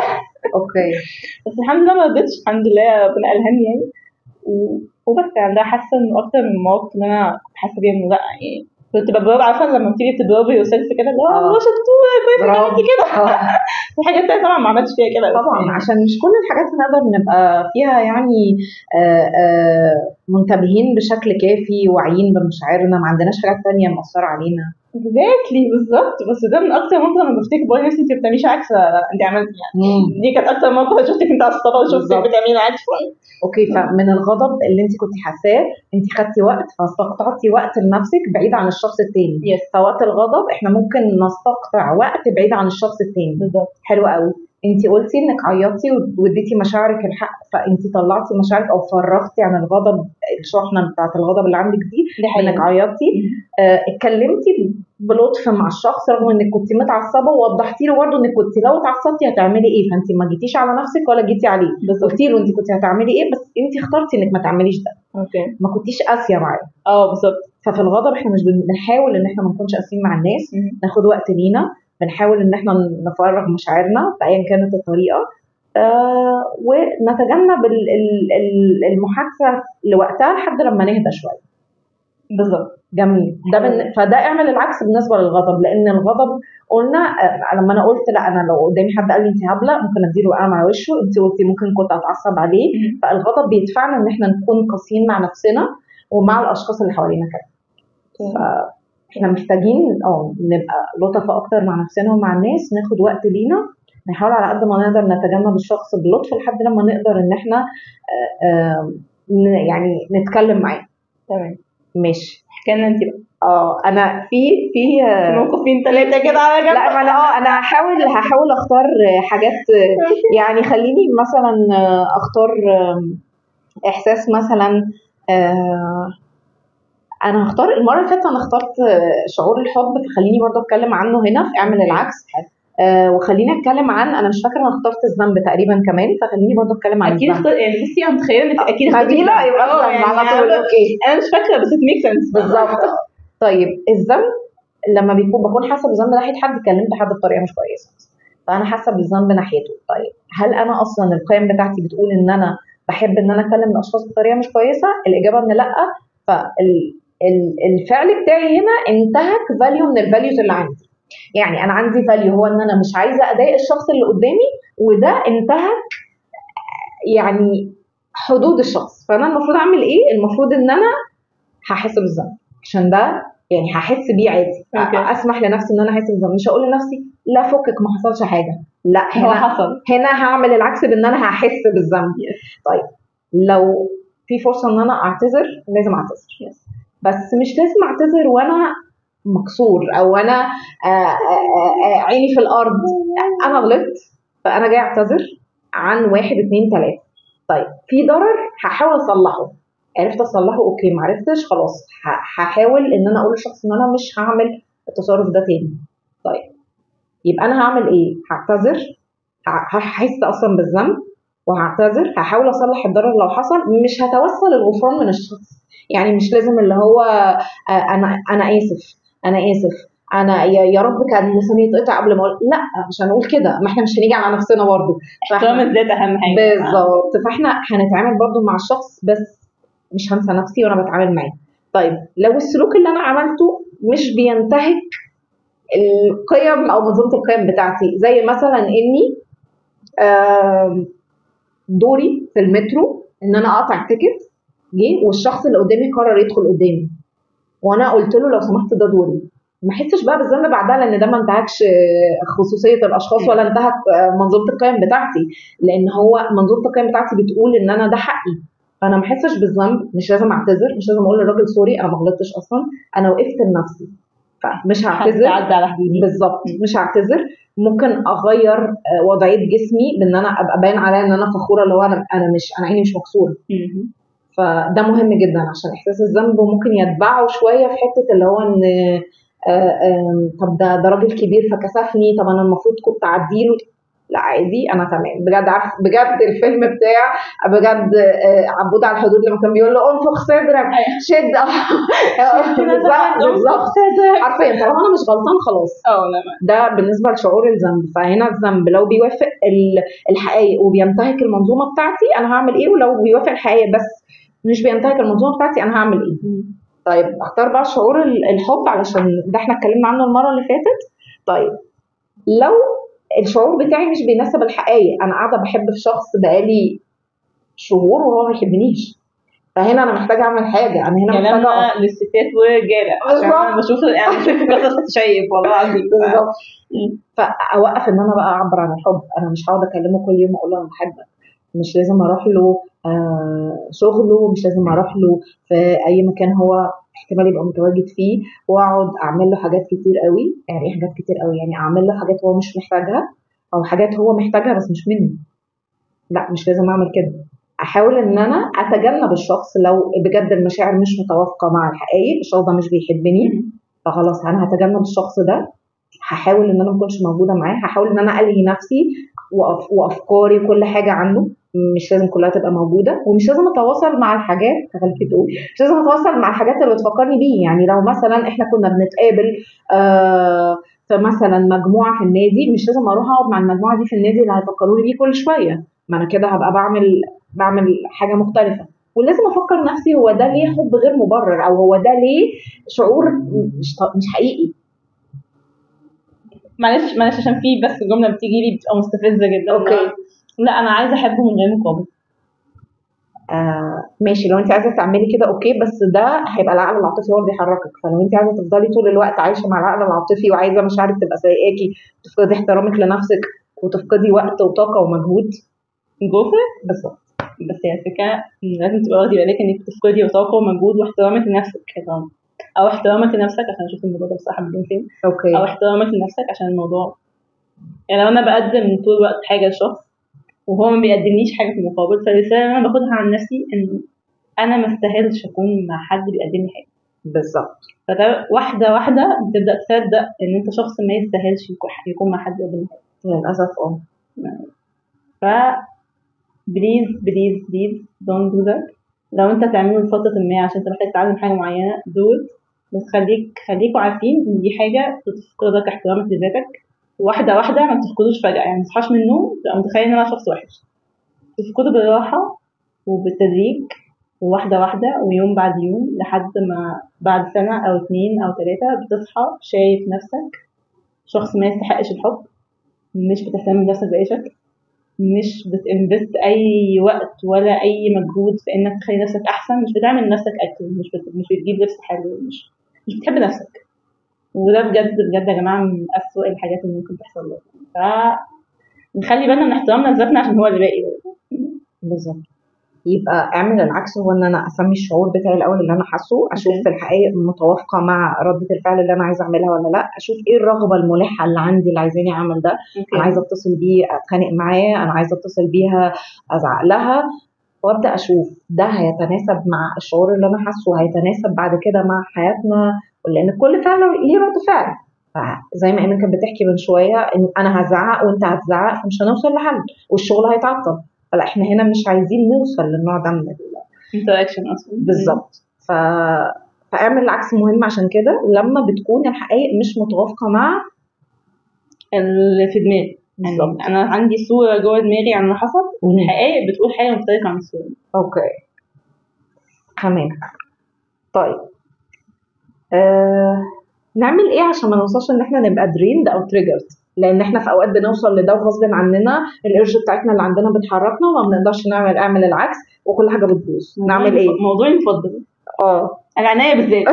اوكي بس الحمد لله ما ردتش الحمد لله ربنا الهمني يعني و- وبس يعني ده حاسه انه اكتر من المواقف اللي انا كنت حاسه بيها انه لا يعني كنت ببرر عارفه لما بتيجي تبرر يور سيلف كده اللي هو آه. الله شفتوه كويس إنك برافو. عملتي كده آه. في حاجات تانية طبعا ما عملتش فيها كده بس طبعا يعني عشان مش كل الحاجات نقدر نبقى فيها يعني آه، آه، منتبهين بشكل كافي واعيين بمشاعرنا ما عندناش حاجات تانية مأثرة علينا اكزاكتلي بالظبط بس ده من اكتر موقف لما بفتكر بقول نفسي انت ما بتعمليش عكس انت عملتي يعني دي كانت اكتر موقف شفتك انت عصبانه وشفتك بالظبط. بتعملي عكس اوكي فمن الغضب اللي انت كنت حاساه انت خدتي وقت فاستقطعتي وقت لنفسك بعيد عن الشخص التاني Yes. فوقت الغضب احنا ممكن نستقطع وقت بعيد عن الشخص التاني بالظبط حلو قوي انت قلتي انك عيطتي واديتي مشاعرك الحق فانت طلعتي مشاعرك او فرغتي عن الغضب الشحنه بتاعت الغضب اللي عندك دي دي انك حقيقة عيطتي آه، اتكلمتي بلطف مع الشخص رغم انك كنت متعصبه ووضحتي له برضه انك كنت لو اتعصبتي هتعملي ايه فانت ما جيتيش على نفسك ولا جيتي عليه بالظبط قلتي له انت كنت هتعملي ايه بس انت اخترتي انك ما تعمليش ده اوكي ما كنتيش قاسيه معاه اه بالظبط ففي الغضب احنا مش بن- بنحاول ان احنا ما نكونش قاسيين مع الناس مم. ناخد وقت لينا بنحاول ان احنا نفرغ مشاعرنا بايا كانت الطريقه آه ونتجنب ال- ال- ال- المحادثه لوقتها لحد لما نهدى شويه بالظبط جميل ده بن... فده اعمل العكس بالنسبه للغضب لان الغضب قلنا آه، لما انا قلت لا انا لو قدامي حد قال لي انت هبله ممكن اديله قلم على وشه انت قلتي ممكن كنت اتعصب عليه مم. فالغضب بيدفعنا ان احنا نكون قاسيين مع نفسنا ومع الاشخاص اللي حوالينا كمان فاحنا محتاجين اه نبقى لطفاء اكتر مع نفسنا ومع الناس ناخد وقت لينا نحاول على قد ما نقدر نتجنب الشخص بلطف لحد لما نقدر ان احنا آه، آه، ن- يعني نتكلم معاه تمام ماشي احكي لنا انت بقى اه انا في في آه، موقفين ثلاثه كده على جنب لا ما انا اه انا هحاول هحاول اختار حاجات يعني خليني مثلا اختار احساس مثلا آه، انا هختار المره اللي فاتت انا اخترت شعور الحب فخليني برضه اتكلم عنه هنا في اعمل العكس آه، وخليني اتكلم عن انا مش فاكره انا اخترت الذنب تقريبا كمان فخليني برضه اتكلم عن اكيد الذنب اختار يعني بصي انا متخيله انك اكيد اخترتي نبيله الذنب. يبقى اه، الذنب يعني على طول انا اوكي أنا مش فاكره بس ات ميك سنس بالظبط طيب الذنب لما بيكون بكون حاسه بالذنب ناحيه حد كلمت حد بطريقه مش كويسه فانا حاسه بالذنب ناحيته طيب هل انا اصلا القيم بتاعتي بتقول ان انا بحب ان انا اكلم الاشخاص بطريقه مش كويسه الاجابه ان لا فالفعل بتاعي هنا انتهك فاليو من الفاليوز اللي عندي يعني انا عندي فاليو هو ان انا مش عايزه اضايق الشخص اللي قدامي وده انتهك يعني حدود الشخص فانا المفروض اعمل ايه المفروض ان انا هحس بالذنب عشان ده يعني هحس بيه عادي أوكي. اسمح لنفسي ان انا احس بالذنب مش هقول لنفسي لا فكك ما حصلش حاجه لا هو هنا حصل هنا هعمل العكس بان انا هحس بالذنب طيب لو في فرصه ان انا اعتذر لازم اعتذر بس مش لازم اعتذر وانا مكسور او انا آه، آه، آه، عيني في الارض انا غلطت فانا جاي اعتذر عن واحد اتنين تلاته طيب في ضرر هحاول اصلحه عرفت اصلحه اوكي ما عرفتش خلاص ه- هحاول ان انا اقول للشخص ان انا مش هعمل التصرف ده تاني طيب يبقى انا هعمل ايه هعتذر ه- هحس اصلا بالذنب وهعتذر هحاول اصلح الضرر لو حصل مش هتوسل الغفران من الشخص يعني مش لازم اللي هو آه، انا انا اسف انا اسف انا يا يا رب كان لساني يتقطع قبل ما اقول لا مش هنقول كده ما احنا مش هنيجي على نفسنا برضه احترام الذات اهم حاجه بالظبط فاحنا هنتعامل برضو مع الشخص بس مش هنسى نفسي وانا بتعامل معاه طيب لو السلوك اللي انا عملته مش بينتهك القيم او منظومه القيم بتاعتي زي مثلا اني آم، دوري في المترو ان انا اقطع التيكت جه والشخص اللي قدامي قرر يدخل قدامي وانا قلت له لو سمحت ده دوري ما احسش بقى بالذنب بعدها لان ده ما انتهكش آه، خصوصيه الاشخاص ولا انتهك آه، منظومه القيم بتاعتي لان هو منظومه القيم بتاعتي بتقول ان انا ده حقي فانا ما احسش بالذنب مش لازم اعتذر مش لازم اقول للراجل سوري انا ما غلطتش اصلا انا وقفت لنفسي فمش هعتذر عدى على حدودي بالظبط مش هعتذر ممكن اغير آه، وضعيه جسمي بان انا ابقى باين عليا ان انا فخوره اللي هو انا انا مش انا عيني مش مكسوره مهم. فده مهم جدا عشان احساس الذنب ممكن يتبعه شويه في حته اللي هو ان آه، آم، طب ده ده راجل كبير فكسفني طب انا المفروض كنت اعديله لا عادي انا تمام بجد عارف بجد الفيلم بتاع بجد آه، عبود على الحدود لما كان بيقول له انفخ صدرك شد بالظبط بالظبط حرفيا طالما انا مش غلطان خلاص اه لا ده بالنسبه لشعور الذنب فهنا الذنب لو بيوافق ال- الحقائق وبينتهك المنظومه بتاعتي انا هعمل ايه ولو بيوافق الحقائق بس مش بينتهك المنظومه بتاعتي انا هعمل ايه طيب اختار بقى شعور ال- الحب علشان ده احنا اتكلمنا عنه المره اللي فاتت طيب لو الشعور بتاعي مش بيناسب الحقائق انا قاعده بحب في شخص بقالي شهور وهو ما بيحبنيش فهنا انا محتاجه اعمل حاجه انا هنا محتاجه كلامنا للستات والرجاله عشان انا بشوف يعني بشوف قصص شايف والله العظيم بالظبط مم. فاوقف ان انا بقى اعبر عن الحب انا مش هقعد اكلمه كل يوم اقول له انا بحبك مش لازم اروح له آه شغله مش لازم اروح له في اي مكان هو احتمال يبقى متواجد فيه واقعد اعمل له حاجات كتير قوي يعني ايه حاجات كتير قوي يعني اعمل له حاجات هو مش محتاجها او حاجات هو محتاجها بس مش مني لا مش لازم اعمل كده احاول ان انا اتجنب الشخص لو بجد المشاعر مش متوافقه مع الحقائق الشخص ده مش بيحبني فخلاص انا هتجنب الشخص ده هحاول ان انا ما اكونش موجوده معاه هحاول ان انا الهي نفسي وأف... وافكاري وكل حاجه عنه مش لازم كلها تبقى موجوده ومش لازم اتواصل مع الحاجات خليكي تقول مش لازم اتواصل مع الحاجات اللي بتفكرني بيه يعني لو مثلا احنا كنا بنتقابل آه في مثلا مجموعه في النادي مش لازم اروح اقعد مع المجموعه دي في النادي اللي هيفكروني بيه كل شويه ما انا كده هبقى بعمل بعمل حاجه مختلفه ولازم افكر نفسي هو ده ليه حب غير مبرر او هو ده ليه شعور مش ط- مش حقيقي معلش معلش عشان في بس جمله بتيجي لي بتبقى مستفزه جدا أوكي. لا انا عايزه احبه من غير مقابل آه ماشي لو انت عايزه تعملي كده اوكي بس ده هيبقى العقل العاطفي هو اللي بيحركك فلو انت عايزه تفضلي طول الوقت عايشه مع العقل العاطفي وعايزه مشاعرك تبقى سايقاكي تفقدي احترامك لنفسك وتفقدي وقت وطاقه ومجهود جوفر بالظبط بس هي الفكره إن لازم تبقى واخدي بالك انك بتفقدي طاقه ومجهود واحترامك لنفسك كمان او احترامك لنفسك عشان اشوف الموضوع ده بصراحه بدين فين اوكي او احترامك لنفسك عشان الموضوع يعني لو انا بقدم طول الوقت حاجه لشخص وهو ما بيقدمليش حاجه في المقابل فالرساله اللي انا باخدها عن نفسي ان انا ما استاهلش اكون مع حد بيقدم لي حاجه بالظبط فده واحده واحده بتبدا تصدق ان انت شخص ما يستاهلش يكون يكون مع حد بيقدم لي حاجه للاسف اه ف بليز بليز بليز دونت دو ذات لو انت تعمله لفتره ما عشان انت محتاج تتعلم حاجه معينه دول بس خليك خليكوا عارفين ان دي حاجه بتفقدك احترامك لذاتك واحده واحده ما بتفقدوش فجاه يعني ما تصحاش من النوم تبقى متخيل ان انا شخص وحش تفقده بالراحه وبالتدريج وواحده واحده ويوم بعد يوم لحد ما بعد سنه او اتنين او تلاته بتصحى شايف نفسك شخص ما يستحقش الحب مش بتهتم بنفسك باي شكل مش بتنفست اي وقت ولا اي مجهود في انك تخلي نفسك احسن مش بتعمل لنفسك اكل مش بت... مش بتجيب لبس حلو مش مش بتحب نفسك وده بجد بجد يا جماعه من اسوأ الحاجات اللي ممكن تحصل لك ف نخلي بالنا من احترامنا لذاتنا عشان هو اللي باقي بالظبط يبقى اعمل العكس هو ان انا اسمي الشعور بتاعي الاول اللي انا حاسه اشوف أوكي. في الحقيقه متوافقه مع رده الفعل اللي انا عايزه اعملها ولا لا اشوف ايه الرغبه الملحه اللي عندي اللي عايزاني اعمل ده انا عايزه اتصل بيه اتخانق معاه انا عايزه اتصل بيها ازعق لها وابدا اشوف ده هيتناسب مع الشعور اللي انا حاسه وهيتناسب بعد كده مع حياتنا لان كل فعل ليه رد فعل زي ما ايمان كانت بتحكي من شويه ان انا هزعق وانت هتزعق فمش هنوصل لحل والشغل هيتعطل فلا احنا هنا مش عايزين نوصل للنوع ده من ال- انتراكشن اصلا بالظبط ف... فاعمل العكس مهم عشان كده لما بتكون الحقائق مش متوافقه مع اللي في دماغي يعني بالظبط. انا عندي صوره جوه دماغي عن اللي حصل والحقائق بتقول حاجه مختلفه عن الصوره اوكي تمام طيب آه... نعمل ايه عشان ما نوصلش ان احنا نبقى دريند او تريجرد لان احنا في اوقات بنوصل لده وغصب عننا الارج بتاعتنا اللي عندنا بتحركنا وما بنقدرش نعمل اعمل العكس وكل حاجه بتبوظ نعمل ايه موضوعي المفضل اه العناية بالذات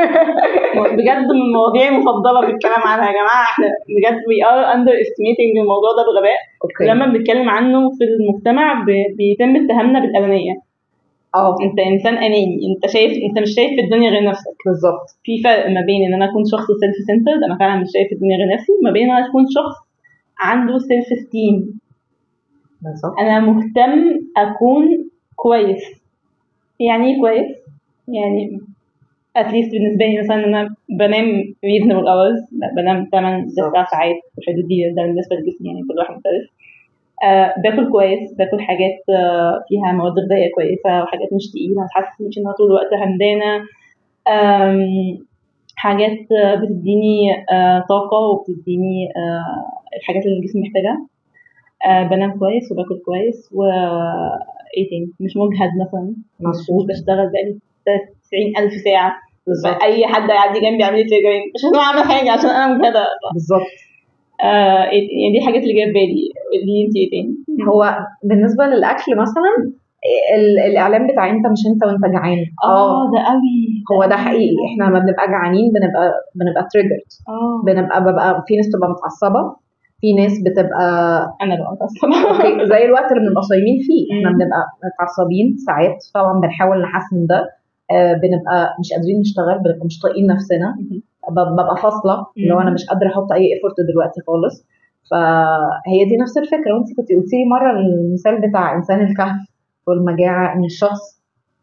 بجد من مواضيعي المفضلة بالكلام عنها يا جماعة احنا بجد we are underestimating الموضوع ده بغباء اوكي لما بنتكلم عنه في المجتمع ب- بيتم اتهامنا بالأنانية اه انت انسان اناني انت شايف انت مش شايف في الدنيا غير نفسك بالظبط في فرق ما بين ان انا اكون شخص سيلف سنترد انا فعلا مش شايف في الدنيا غير نفسي ما بين ان انا اكون شخص عنده سيلف ستيم بالظبط انا مهتم اكون كويس يعني ايه كويس يعني اتليست بالنسبه لي مثلا ان انا بنام reasonable hours لا، بنام 8 9 ساعات في الحدود دي ده بالنسبه لجسمي يعني كل واحد مختلف آه باكل كويس باكل حاجات آه فيها مواد غذائيه كويسه وحاجات مش تقيله ما تحسسنيش انها طول الوقت همدانه آم، حاجات آه، بتديني آه طاقه وبتديني آه الحاجات اللي الجسم محتاجها آه بنام كويس وباكل كويس و ايه تاني مش مجهد مثلا مش مظبوط بشتغل بقالي 90000 ساعه بالظبط اي حد يعدي جنبي يعمل لي تريجرنج مش عشان اعمل حاجه عشان انا مجهده بالظبط آه إيه- يعني دي الحاجات اللي جايه في بالي دي انت ايه تاني هو بالنسبه للاكل مثلا ال- الاعلان بتاع انت مش انت وانت جعان اه ده قوي هو ده حقيقي احنا لما بنبقى جعانين بنبقى بنبقى تريجرد اه بنبقى ببقى في ناس بتبقى متعصبه في ناس بتبقى انا بقى متعصبه اوكي زي الوقت اللي بنبقى صايمين فيه احنا مم. بنبقى متعصبين ساعات طبعا بنحاول نحسن ده آه، بنبقى مش قادرين نشتغل بنبقى مش طايقين نفسنا ب- ببقى فاصله اللي هو انا مش قادره احط اي ايفورت دلوقتي خالص فهي دي نفس الفكره وانت كنت قلتي لي مره المثال بتاع انسان الكهف والمجاعه ان الشخص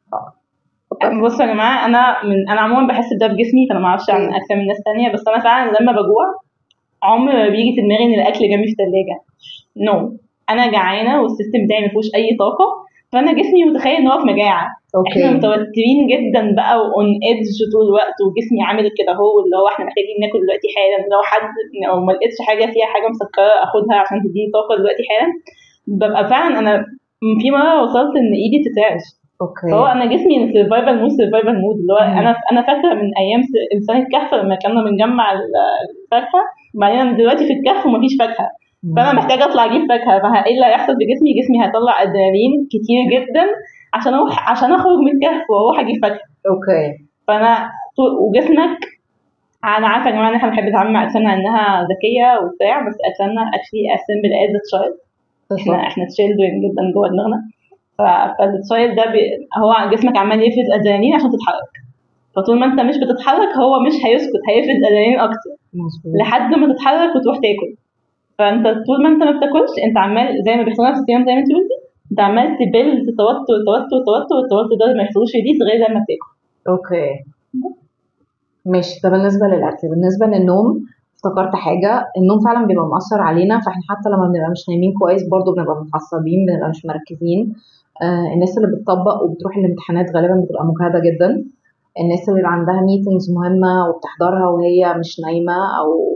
بصوا يا جماعه انا من انا عموما بحس بده بجسمي فانا ما اعرفش عن مم. اكثر من ناس تانية بس انا فعلا لما بجوع عمر ما بيجي في دماغي ان الاكل جنبي في الثلاجه نو no. انا جعانه والسيستم بتاعي ما فيهوش اي طاقه فانا جسمي متخيل ان هو في مجاعه احنا اوكي متوترين جدا بقى واون ايدج طول الوقت وجسمي عامل كده هو اللي هو احنا محتاجين ناكل دلوقتي حالا لو حد او ما لقيتش حاجه فيها حاجه مسكره اخدها عشان تديني طاقه دلوقتي حالا ببقى فعلا انا في مره وصلت ان ايدي تترعش اوكي فهو انا جسمي سرفايفل مود سرفايفل مود اللي هو مم. انا انا فاكره من ايام س- انسان الكهف لما كنا بنجمع ال- الفاكهه وبعدين أنا دلوقتي في الكهف ومفيش فاكهه فانا محتاجه اطلع اجيب فاكهه فايه اللي هيحصل في جسمي جسمي هيطلع ادرينالين كتير جدا عشان اروح عشان اخرج من الكهف واروح اجيب فاكهه اوكي فانا طول- وجسمك انا عارفه يا جماعه ان احنا بنحب نتعامل مع اجسامنا انها ذكيه وبتاع بس اجسامنا اكشلي اسمبل از تشايلد احنا بالظبط احنا تشيلدرن جدا جوه دماغنا ف- فالتشايلد ده بي هو جسمك عمال يفرز ادرينالين عشان تتحرك فطول ما انت مش بتتحرك هو مش هيسكت هيفرز ادرينالين اكتر مظبوط لحد ما تتحرك وتروح تاكل فانت طول ما انت ما بتاكلش انت عمال زي ما بيحصل لنا في الصيام زي ما انت قلتي انت عمال تبلد توتر توتر توتر والتوتر ده ما يحصلوش ريليس غير لما تاكل اوكي ماشي ده بالنسبه للاكل بالنسبه للنوم افتكرت حاجه النوم فعلا بيبقى مؤثر علينا فاحنا حتى لما بنبقى مش نايمين كويس برضو بنبقى متعصبين بنبقى مش مركزين آه الناس اللي بتطبق وبتروح الامتحانات غالبا بتبقى مجهده جدا الناس اللي بيبقى عندها ميتنجز مهمه وبتحضرها وهي مش نايمه او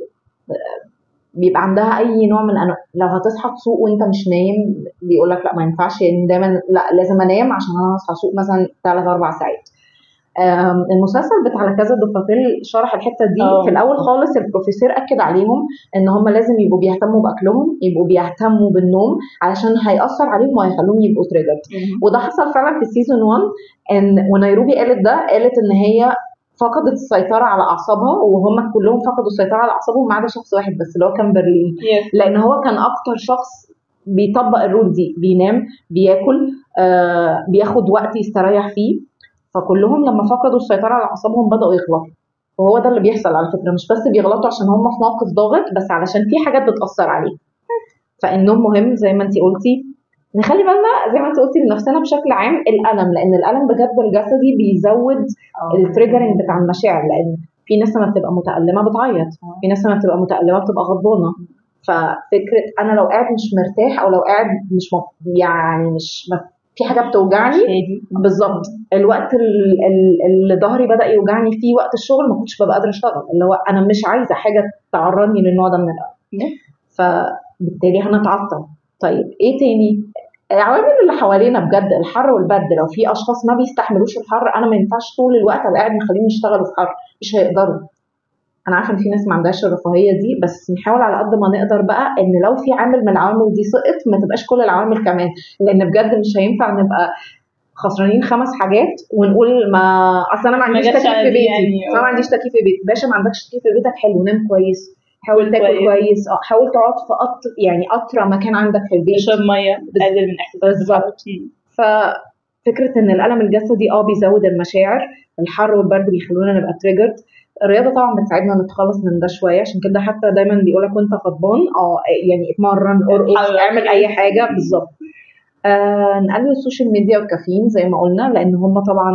بيبقى عندها اي نوع من انواع لو هتصحى تسوق وانت مش نايم بيقول لك لا ما ينفعش يعني دايما لا لازم انام عشان انا اصحى اسوق مثلا 3 4 ساعات آم، المسلسل بتاع كذا دوبابيل شرح الحته دي اه. في الاول خالص البروفيسور اكد عليهم ان هم لازم يبقوا بيهتموا باكلهم يبقوا بيهتموا بالنوم علشان هياثر عليهم وهيخلوهم يبقوا تريجرد وده حصل فعلا في سيزون 1 ان ونيروبي قالت ده قالت ان هي فقدت السيطره على اعصابها وهم كلهم فقدوا السيطره على اعصابهم ما عدا شخص واحد بس اللي هو كان برلين يس لان هو كان اكتر شخص بيطبق الرول دي بينام بياكل آه بياخد وقت يستريح فيه فكلهم لما فقدوا السيطره على اعصابهم بداوا يغلطوا وهو ده اللي بيحصل على فكره مش بس بيغلطوا عشان هم في موقف ضاغط بس علشان في حاجات بتاثر عليه فالنوم مهم زي ما انت قلتي نخلي بالنا زي ما انت قلتي لنفسنا بشكل عام الالم لان الالم بجد الجسدي بيزود التريجرنج بتاع المشاعر لان في ناس لما بتبقى متألمة بتعيط في ناس لما بتبقى متألمة بتبقى غضبانة ففكرة أنا لو قاعد مش مرتاح أو لو قاعد مش م... يعني مش م... في حاجة بتوجعني هادي بالظبط الوقت ال- ال- اللي ظهري بدأ يوجعني فيه وقت الشغل ما كنتش ببقى قادرة أشتغل اللي هو أنا مش عايزة حاجة تعرضني للنوع ده من الألم فبالتالي هنتعطل طيب إيه تاني العوامل اللي حوالينا بجد الحر والبرد لو في اشخاص ما بيستحملوش الحر انا ما ينفعش طول الوقت ابقى قاعد مخليهم يشتغلوا في حر مش هيقدروا انا عارفه ان في ناس ما عندهاش الرفاهيه دي بس نحاول على قد ما نقدر بقى ان لو في عامل من العوامل دي سقط ما تبقاش كل العوامل كمان لان بجد مش هينفع نبقى خسرانين خمس حاجات ونقول ما اصل انا ما عنديش جاتش تكييف على في دي بيتي يعني. أصل انا ما عنديش تكييف في بيتي باشا ما عندكش تكييف في بيتك حلو نام كويس حاول تاكل كويس. كويس اه حاول تقعد في قطر يعني قطره مكان عندك في البيت اشرب ميه بتقلل من احساس بالظبط. مم. ففكره ان الالم الجسدي اه بيزود المشاعر الحر والبرد بيخلونا نبقى تريجرد الرياضه طبعا بتساعدنا نتخلص من ده شويه عشان كده حتى دايما بيقولك وانت غضبان اه يعني اتمرن ارقص اتحرك. اعمل اي حاجه بالظبط آه نقلل السوشيال ميديا والكافيين زي ما قلنا لان هم طبعا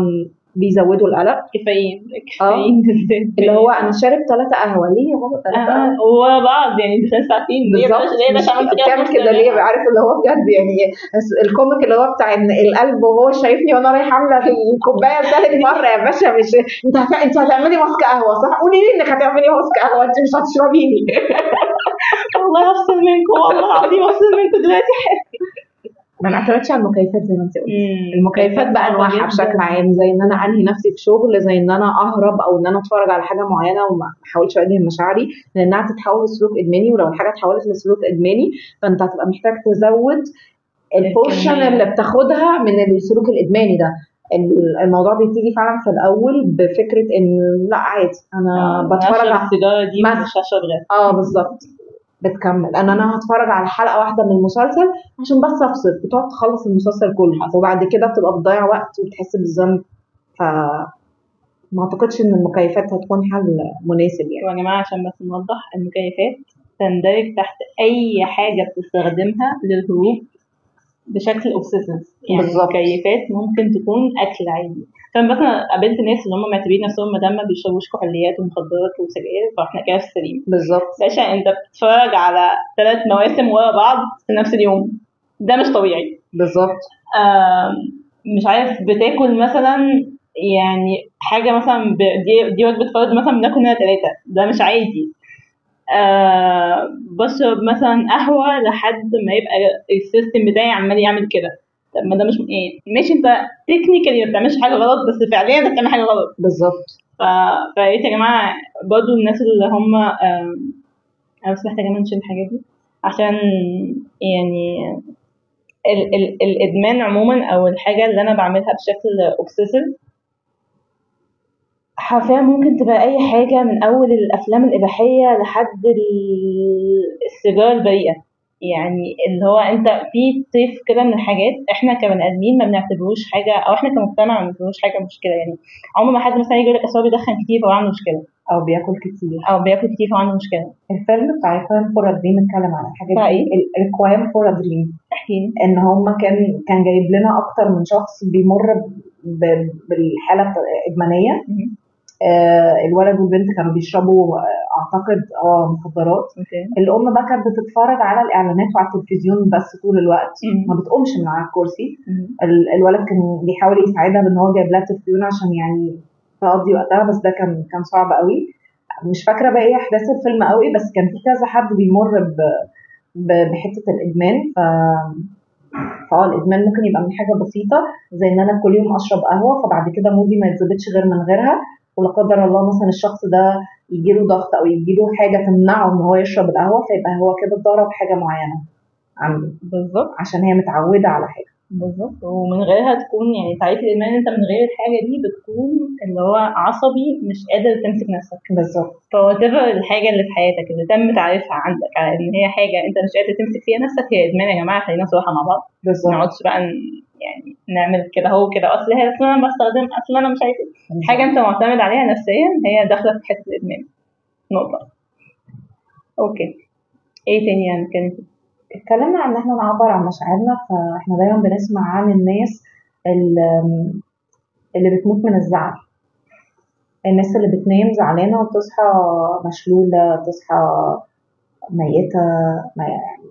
بيزودوا القلق كافيين كافيين بالذات اللي هو انا شارب ثلاثة قهوة ليه يا بابا ثلاثة قهوة آه ورا بعض يعني دخلت ساعتين ليه بالظبط بلاش ليه بلاش عملت كده بتعمل كده ليه عارف اللي هو بجد يعني الكوميك اللي هو بتاع ان القلب وهو شايفني وانا رايحه عامله الكوبايه ثالث مره يا باشا مش انت هت... انت هتعملي ماسك قهوه صح قولي لي انك هتعملي ماسك قهوه انت مش هتشربيني والله افصل منكم والله العظيم افصل منكم دلوقتي ما نعتمدش على المكيفات زي ما انت قلت مم. المكيفات بقى انواعها جداً. بشكل عام زي ان انا انهي نفسي في شغل زي ان انا اهرب او ان انا اتفرج على حاجه معينه وما احاولش اواجه مشاعري لانها تتحول لسلوك ادماني ولو الحاجه اتحولت لسلوك ادماني فانت هتبقى محتاج تزود البورشن الكمية. اللي بتاخدها من السلوك الادماني ده ال- الموضوع بيبتدي فعلا في الاول بفكره ان لا عادي انا بتفرج على على السيجاره دي مثلا. مش هشرب غيرها اه بالظبط بتكمل ان انا هتفرج على حلقه واحده من المسلسل عشان بس افصل بتقعد تخلص المسلسل كله وبعد كده بتبقى بتضيع وقت وبتحس بالذنب ف ما اعتقدش ان المكيفات هتكون حل مناسب يعني يا جماعه عشان بس نوضح المكيفات تندرج تحت اي حاجه بتستخدمها للهروب بشكل اوبسيسيف يعني بالظبط. المكيفات ممكن تكون اكل عادي عشان بس انا قابلت ناس اللي هم معتبرين نفسهم ما دام ما بيشربوش كحوليات ومخدرات وسجاير فاحنا كده في السليم بالظبط باشا انت بتتفرج على ثلاث مواسم ورا بعض في نفس اليوم ده مش طبيعي بالظبط آم، مش عارف بتاكل مثلا يعني حاجة مثلا ب- دي, دي وجبة فرد مثلا بناكل منها ثلاثة ده مش عادي آه بشرب مثلا قهوة لحد ما يبقى السيستم بتاعي عمال يعمل كده طب ما ده مش ايه ماشي انت تكنيكالي ما بتعملش حاجة غلط بس فعليا انت بتعمل حاجة غلط بالظبط ف... فياريت يا جماعة برضه الناس اللي هم آم، أنا بس محتاجة منشن الحاجات دي عشان يعني ال ال الإدمان عموما أو الحاجة اللي أنا بعملها بشكل أوبسيسيف حرفيا ممكن تبقى أي حاجة من أول الأفلام الإباحية لحد ال- السيجارة البريئة يعني اللي هو انت في طيف كده من الحاجات احنا كبني ادمين ما بنعتبروش حاجه او احنا كمجتمع ما بنعتبروش حاجه مشكله يعني عمر ما حد مثلا يجي يقول لك اصل هو بيدخن كتير فهو عنده مشكله او بياكل كتير او بياكل كتير فهو عنده مشكله الفيلم بتاع ريكوايم فور ا دريم اتكلم عن الحاجات بتاع دي ايه؟ ريكوايم فور ا دريم احكي لي ان هم كان كان جايب لنا اكتر من شخص بيمر ب- بالحاله بتاع- الادمانيه مهم. آه، الولد والبنت كانوا بيشربوا آه، اعتقد اه مخدرات اوكي الام بقى كانت بتتفرج على الاعلانات وعلى التلفزيون بس طول الوقت مم. ما بتقومش من على الكرسي مهم. ال- الولد كان بيحاول يساعدها بان هو جايب لها تلفزيون عشان يعني تقضي وقتها بس ده كان كان صعب قوي مش فاكره بقى ايه احداث الفيلم قوي بس كان في كذا حد بيمر ب... ب- بحته الادمان ف فاه الادمان ممكن يبقى من حاجه بسيطه زي ان انا كل يوم اشرب قهوه فبعد كده مودي ما يتظبطش غير من غيرها ولا قدر الله مثلا الشخص ده يجيله ضغط او يجيله حاجه تمنعه ان هو يشرب القهوه فيبقى هو كده اتضرب حاجه معينه عنده بالظبط عشان هي متعوده على حاجه بالظبط ومن غيرها تكون يعني تعريف الادمان انت من غير الحاجه دي بتكون اللي هو عصبي مش قادر تمسك نفسك بالظبط فوات الحاجه اللي في حياتك اللي تم تعريفها عندك على ان هي حاجه انت مش قادر تمسك فيها نفسك هي ادمان يا جماعه خلينا صراحه مع بعض ما بالظبط نقعدش بقى ن- يعني نعمل كده هو كده اصل هي اصل انا بستخدم اصل انا مش عارف إيه. حاجه انت معتمد عليها نفسيا هي داخله في حته الادمان نقطه اوكي ايه تاني يعني كانت اتكلمنا عن ان احنا نعبر عن مشاعرنا فاحنا دايما بنسمع عن الناس اللي, اللي بتموت من الزعل الناس اللي بتنام زعلانه وتصحى مشلوله تصحى ميته ما يعني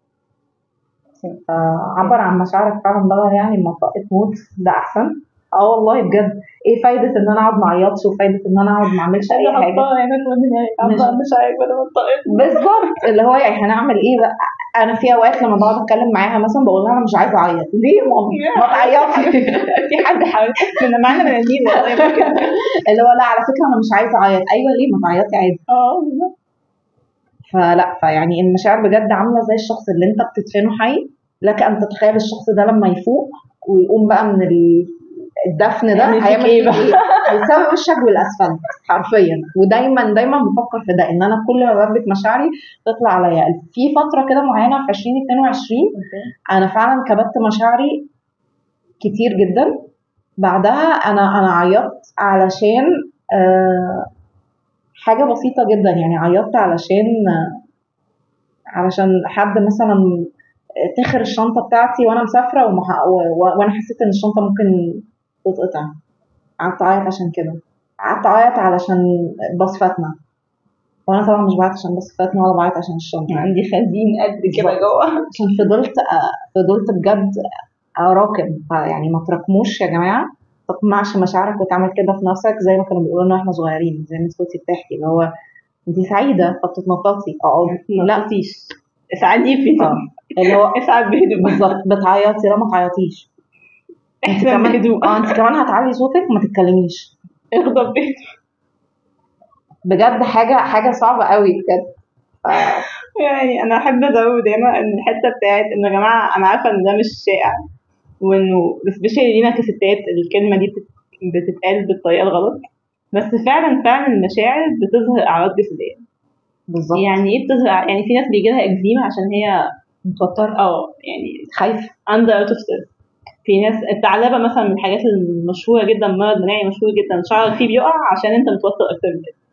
فعبر عن مشاعرك فعلا ده يعني لما تموت ده احسن اه والله بجد ايه فايده ان انا اقعد ما اعيطش وفايده ان انا اقعد ما اعملش اي حاجه هنا في ودني مش- مش عارفه انا منطقت بالظبط اللي هو يعني هنعمل ايه بقى انا في اوقات لما بقعد اتكلم معاها مثلا بقول لها انا مش عايزه اعيط ليه يا مامي ما تعيطي في حد حاول كنا معانا بنادمين والله اللي هو لا على فكره انا مش عايزه اعيط ايوه ليه ما تعيطي عادي اه بالظبط. فلا فيعني المشاعر بجد عامله زي الشخص اللي انت بتدفنه حي لك ان تتخيل الشخص ده لما يفوق ويقوم بقى من ال- الدفن ده هيعمل فيك هيعمل إيه فيك بقى؟ ايه؟ هيساوي وشك بالاسفلت حرفيا ودايما دايما بفكر في ده ان انا كل ما بثبت مشاعري تطلع عليا في فتره كده معينه في 2022 انا فعلا كبت مشاعري كتير جدا بعدها انا انا عيطت علشان آه حاجه بسيطه جدا يعني عيطت علشان آه علشان حد مثلا تخر الشنطه بتاعتي وانا مسافره ومح... و... و... وانا حسيت ان الشنطه ممكن تتقطع قعدت اعيط عشان كده قعدت اعيط علشان باص فاتنا وانا طبعا مش بعيط عشان باص فاتنا ولا بعيط عشان الشنطه عندي خزين قد كده بالظبط. جوه عشان فضلت فضلت بجد اراكم يعني ما تراكموش يا جماعه ما تقمعش مشاعرك وتعمل كده في نفسك زي ما كانوا بيقولوا لنا واحنا صغيرين زي ما انت كنتي بتحكي اللي هو انت سعيده فبتتنططي اقعدي لا تطيش اسعدي في اه اللي هو اسعد بهدوء بالظبط بتعيطي لا ما تعيطيش انت احزن كمان بهدوء اه انت كمان هتعلي صوتك وما تتكلميش اغضب بهدوء بجد حاجه حاجه صعبه قوي بجد ف- يعني انا احب ازود هنا ان الحته بتاعت ان يا جماعه انا عارفه ان ده مش شائع وانه سبيشالي لينا كستات الكلمه دي بتت- بتتقال بالطريقه الغلط بس فعلا فعلا المشاعر بتظهر اعراض جسديه بالظبط يعني ايه بتظهر يعني في ناس بيجي لها اكزيما عشان هي متوتر اه يعني خايف under out of stress في ناس الثعلبه مثلا من الحاجات المشهوره جدا مرض مناعي مشهور جدا شعرك فيه بيقع عشان انت متوتر اكتر من كده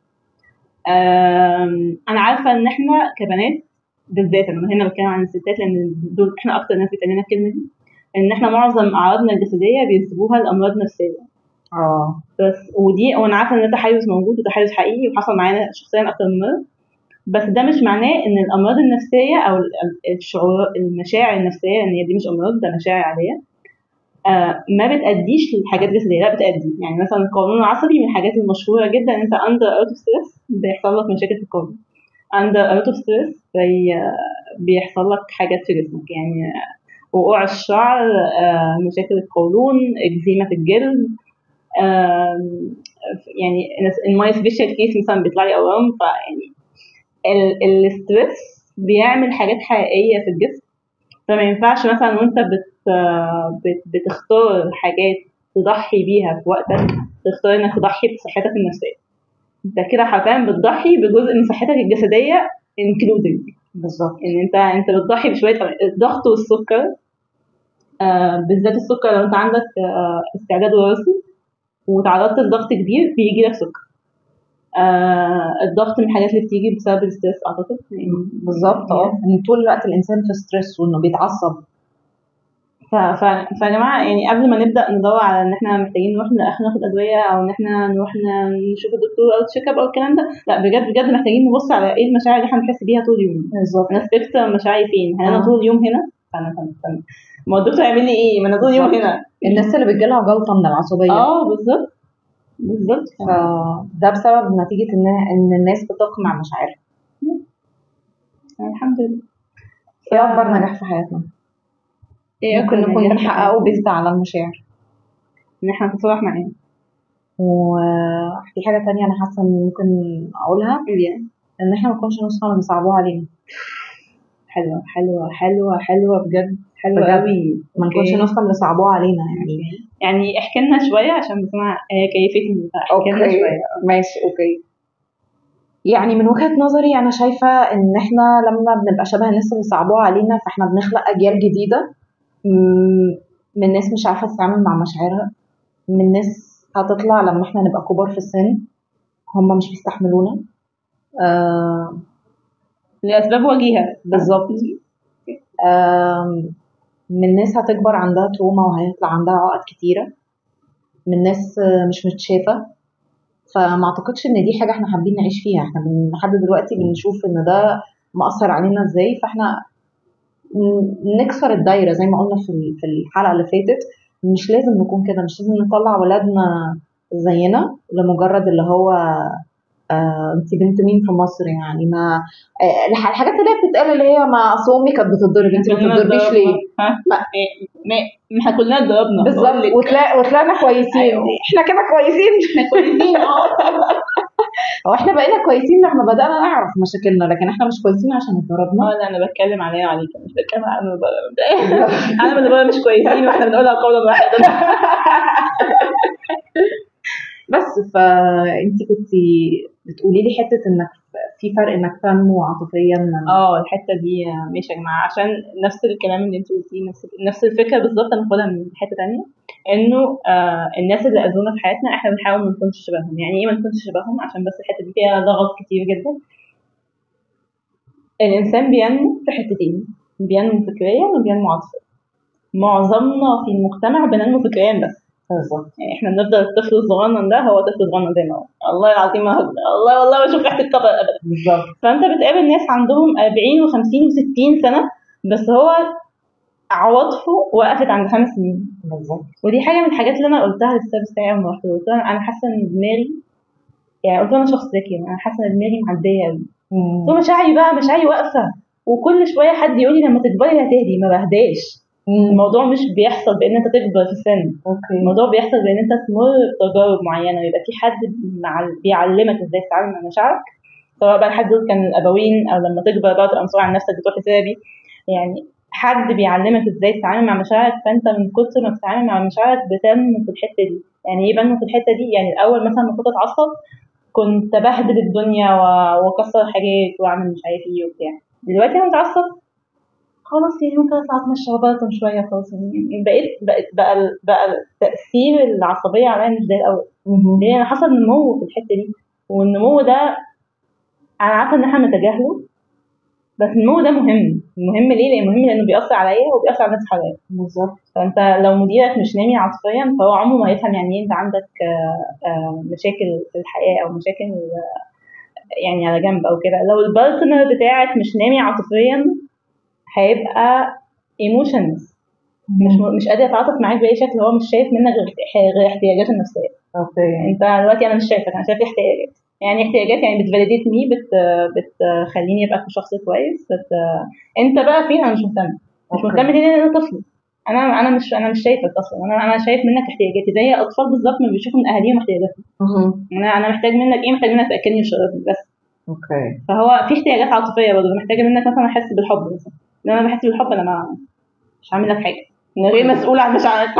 آم، انا عارفه ان احنا كبنات بالذات انا هنا بتكلم عن الستات لان دول احنا اكتر ناس بيتقال لنا الكلمه دي ان احنا معظم اعراضنا الجسديه بينسبوها لامراض نفسيه اه بس ودي وانا عارفه ان ده تحيز موجود وتحيز حقيقي وحصل معانا شخصيا اكتر من مره بس ده مش معناه ان الامراض النفسيه او ال- ال- الشعور المشاعر النفسيه ان هي دي مش امراض ده مشاعر عاديه آه ما بتأديش لحاجات جسديه لا بتأدي يعني مثلا القولون العصبي من الحاجات المشهوره جدا ان انت اندر اوت اوف ستريس بيحصل لك مشاكل في القولون اندر اوت اوف ستريس بيحصل لك حاجات في جسمك يعني آه، وقوع الشعر آه، مشاكل القولون اكزيما في الجلد آم، يعني ان ماي سبيشال كيس مثلا بيطلع لي اورام فيعني ال- الستريس بيعمل حاجات حقيقيه في الجسم فما ينفعش مثلا وانت بت بت- بتختار حاجات تضحي بيها في وقتك تختار انك تضحي بصحتك النفسيه انت كده حرفيا بتضحي بجزء من صحتك الجسديه including بالظبط ان انت انت بتضحي بشويه الضغط والسكر آه بالذات السكر لو انت عندك آه استعداد وراثي وتعرضت لضغط كبير بيجي لك سكر آه الضغط من الحاجات اللي بتيجي بسبب الستريس اعتقد يعني بالظبط اه ان طول الوقت الانسان في ستريس وانه بيتعصب ف... ف... فيا جماعه يعني قبل ما نبدا ندور على ان احنا محتاجين نروح ناخد ناخد ادويه او ان احنا نروح ن- نشوف الدكتور او تشيك اب او الكلام ده لا بجد بجد محتاجين نبص على ايه المشاعر اللي احنا بنحس بيها طول اليوم بالظبط انا سبيكتر مشاعري فين هل انا آه. طول اليوم هنا استنى استنى استنى ما هو الدكتور هيعمل لي ايه ما انا طول اليوم بالظبط. هنا الناس اللي بتجيلها جلطه من العصبيه اه بالظبط بالظبط فده بسبب نتيجه ان ان الناس بتقمع مشاعرها الحمد لله ايه اكبر نجاح في حياتنا ايه ممكن أكبر نكون نجاح بنحققه بيزد على المشاعر ان احنا نتصالح معاه وفي حاجه تانية انا حاسه ان ممكن اقولها يعني ان احنا ما نكونش نصحى اللي بيصعبوها علينا حلوه حلوه حلوه حلوه بجد حلوه بجد. قوي ما نكونش أوكي. نصحى اللي صعبوها علينا يعني يعني احكي لنا شويه عشان بسمع هي كيفتني احكي لنا اوكي شويه ماشي اوكي يعني من وجهة نظري انا شايفة ان احنا لما بنبقى شبه الناس اللي صعبوها علينا فاحنا بنخلق اجيال جديدة م- من ناس مش عارفة تتعامل مع مشاعرها من ناس هتطلع لما احنا نبقى كبار في السن هم مش بيستحملونا آه لاسباب وجيهه بالظبط آم، من ناس هتكبر عندها تروما وهيطلع عندها عقد كتيرة من ناس آه، مش متشافة فما اعتقدش ان دي حاجة احنا حابين نعيش فيها احنا بن- لحد دلوقتي بنشوف ان ده مأثر علينا ازاي فاحنا ن- نكسر الدايرة زي ما قلنا في ال- في الحلقة اللي فاتت مش لازم نكون كده مش لازم نطلع ولادنا زينا لمجرد اللي هو آه انت بنت مين في مصر يعني ما آه الح- الحاجات اللي هي بتتقال اللي هي ما اصل امي كانت بتتضرب انت ما كلنا بتتضربيش اتضربنا. ليه؟ ها ما- إيه، ما ما احنا كلنا اتضربنا بالظبط بقول لك. وطلع وطلعنا كويسين أيوة. احنا كده كويسين احنا كويسين اه هو احنا بقينا كويسين لما بدأنا نعرف مشاكلنا لكن احنا مش كويسين عشان اتضربنا اه لا انا بتكلم عليا وعليك مش بتكلم عن المبالغه انا والمبالغه مش كويسين واحنا بنقولها قولا واحدا بس فانت كنت بتقولي لي حته انك في فرق انك تنمو عاطفيا اه الحته دي ماشي يا جماعه عشان نفس الكلام اللي انت قلتيه نفس نفس الفكره بالظبط انا باخدها من حته تانية انه آه الناس اللي اذونا في حياتنا احنا بنحاول ما نكونش شبههم يعني ايه ما نكونش شبههم عشان بس الحته دي فيها ضغط كتير جدا الانسان بينمو في حتتين بينمو فكريا وبينمو عاطفيا معظمنا في المجتمع بننمو فكريا بس بالظبط يعني احنا بنفضل الطفل الصغنن ده هو طفل صغنن زي ما هو والله العظيم ما هزر. والله والله ما اشوف ريحه الكبر ابدا بالظبط فانت بتقابل ناس عندهم 40 و50 و60 سنه بس هو عواطفه وقفت عند خمس سنين بالظبط ودي حاجه من الحاجات اللي انا قلتها للسيرفيس بتاعي لما رحت قلت له انا حاسه ان دماغي يعني قلت له انا شخص ذكي انا حاسه ان دماغي معديه قوي قلت له مشاعري بقى مشاعري واقفه وكل شويه حد يقول لي لما تكبري هتهدي ما بهداش الموضوع مش بيحصل بان انت تكبر في السن اوكي الموضوع بيحصل بان انت تمر بتجارب معينه ويبقى في حد مع- بيعلمك ازاي تتعامل مع مشاعرك سواء بقى الحد دول كان الابوين او لما تكبر بقى تبقى مسؤول عن نفسك بتروح ثيرابي يعني حد بيعلمك ازاي تتعامل مع مشاعرك فانت من كتر ما بتتعامل مع مشاعرك بتنمو في الحته دي يعني ايه بنمو في الحته دي يعني الاول مثلا لما كنت اتعصب كنت بهدل الدنيا و- واكسر حاجات واعمل مش عارف ايه وبتاع دلوقتي انا متعصب خلاص يعني ممكن اطلع اتمشى وبرطم شويه خلاص يعني بقيت بقت بقى ال- بقى تاثير العصبيه عليا مش زي الاول لان حصل نمو في الحته دي والنمو ده انا عارفه ان احنا بنتجاهله بس النمو ده مهم مهم ليه؟ لان مهم لانه بيأثر عليا وبيأثر على الناس حواليا بالظبط فانت لو مديرك مش نامي عاطفيا فهو عمره ما هيفهم يعني ايه انت عندك آه، آه، مشاكل في الحياه او مشاكل آه، يعني على جنب او كده لو البارتنر بتاعك مش نامي عاطفيا هيبقى ايموشنز مش مش قادر يتعاطف معاك باي شكل هو مش شايف منك غير احت- غير احتياجاته النفسيه اوكي انت دلوقتي انا مش شايفك انا شايف احتياجات يعني احتياجات يعني بتفاليديت مي بت بتخليني ابقى شخص كويس بت انت بقى فين انا مش مهتم مش أوكي. مهتم ليه لان انا طفل انا انا مش انا مش شايفك اصلا انا انا شايف منك احتياجاتي زي اطفال بالظبط ما بيشوفوا من اهاليهم احتياجاتهم مهم. انا انا محتاج منك ايه محتاج منك تاكلني وتشربني بس اوكي فهو في احتياجات عاطفيه برضه محتاجه منك مثلا احس بالحب مثلا لما انا بحس بالحب انا ما مش هعمل لك حاجه انا غير مسؤول عن مشاعرك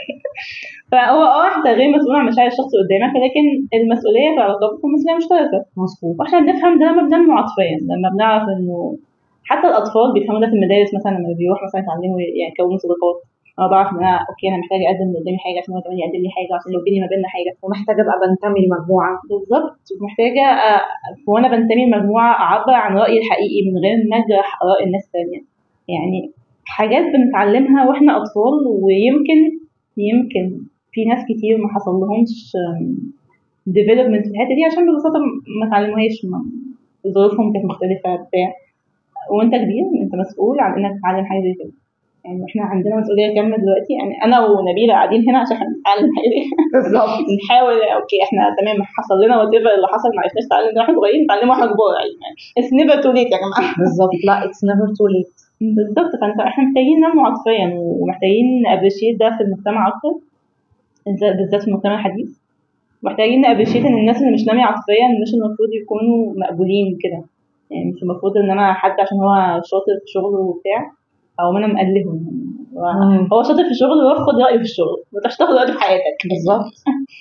فهو اه انت غير مسؤول عن مشاعر الشخص اللي قدامك ولكن المسؤوليه في علاقاتكم مسؤوليه مشتركه مظبوط واحنا بنفهم ده لما بننمو عاطفيا لما بنعرف انه حتى الاطفال بيفهموا ده في المدارس مثلا لما بيروحوا مثلا يتعلموا يعني يكونوا صداقات انا بعرف ان انا اوكي انا محتاجه اقدم اللي قدامي حاجه عشان هو كمان يقدم لي حاجه عشان يبني ما بيننا حاجه ومحتاجه ابقى بنتمي لمجموعه بالظبط محتاجه أ- وانا بنتمي لمجموعه اعبر عن رايي الحقيقي من غير ما اجرح اراء الناس التانيه يعني حاجات بنتعلمها واحنا اطفال ويمكن يمكن في ناس كتير ما حصل لهمش ديفلوبمنت في الحته دي عشان ببساطه ما اتعلموهاش ما- ظروفهم كانت مختلفه بتاع وانت كبير انت مسؤول عن انك تتعلم حاجه زي كده يعني احنا عندنا مسؤوليه كامله دلوقتي يعني انا ونبيله قاعدين هنا عشان نتعلم حاجه دي بالظبط نحاول اوكي احنا تمام حصل لنا وات اللي حصل ما عرفناش نتعلم ده واحنا صغيرين نتعلمه واحنا كبار يعني اتس نيفر تو ليت يا جماعه بالظبط لا اتس نيفر تو ليت بالظبط فانت احنا محتاجين ننمو عاطفيا ومحتاجين نابريشيت ده في المجتمع اكتر بالذات- بالذات في المجتمع الحديث محتاجين نابريشيت ان الناس اللي مش نامية عاطفيا مش المفروض يكونوا مقبولين كده يعني مش المفروض ان انا حد عشان هو شاطر في شغله وبتاع او انا مقلهم هو- مم. هو شاطر في شغله روح خد رايه في الشغل ما تروحش تاخد رايه في حياتك بالظبط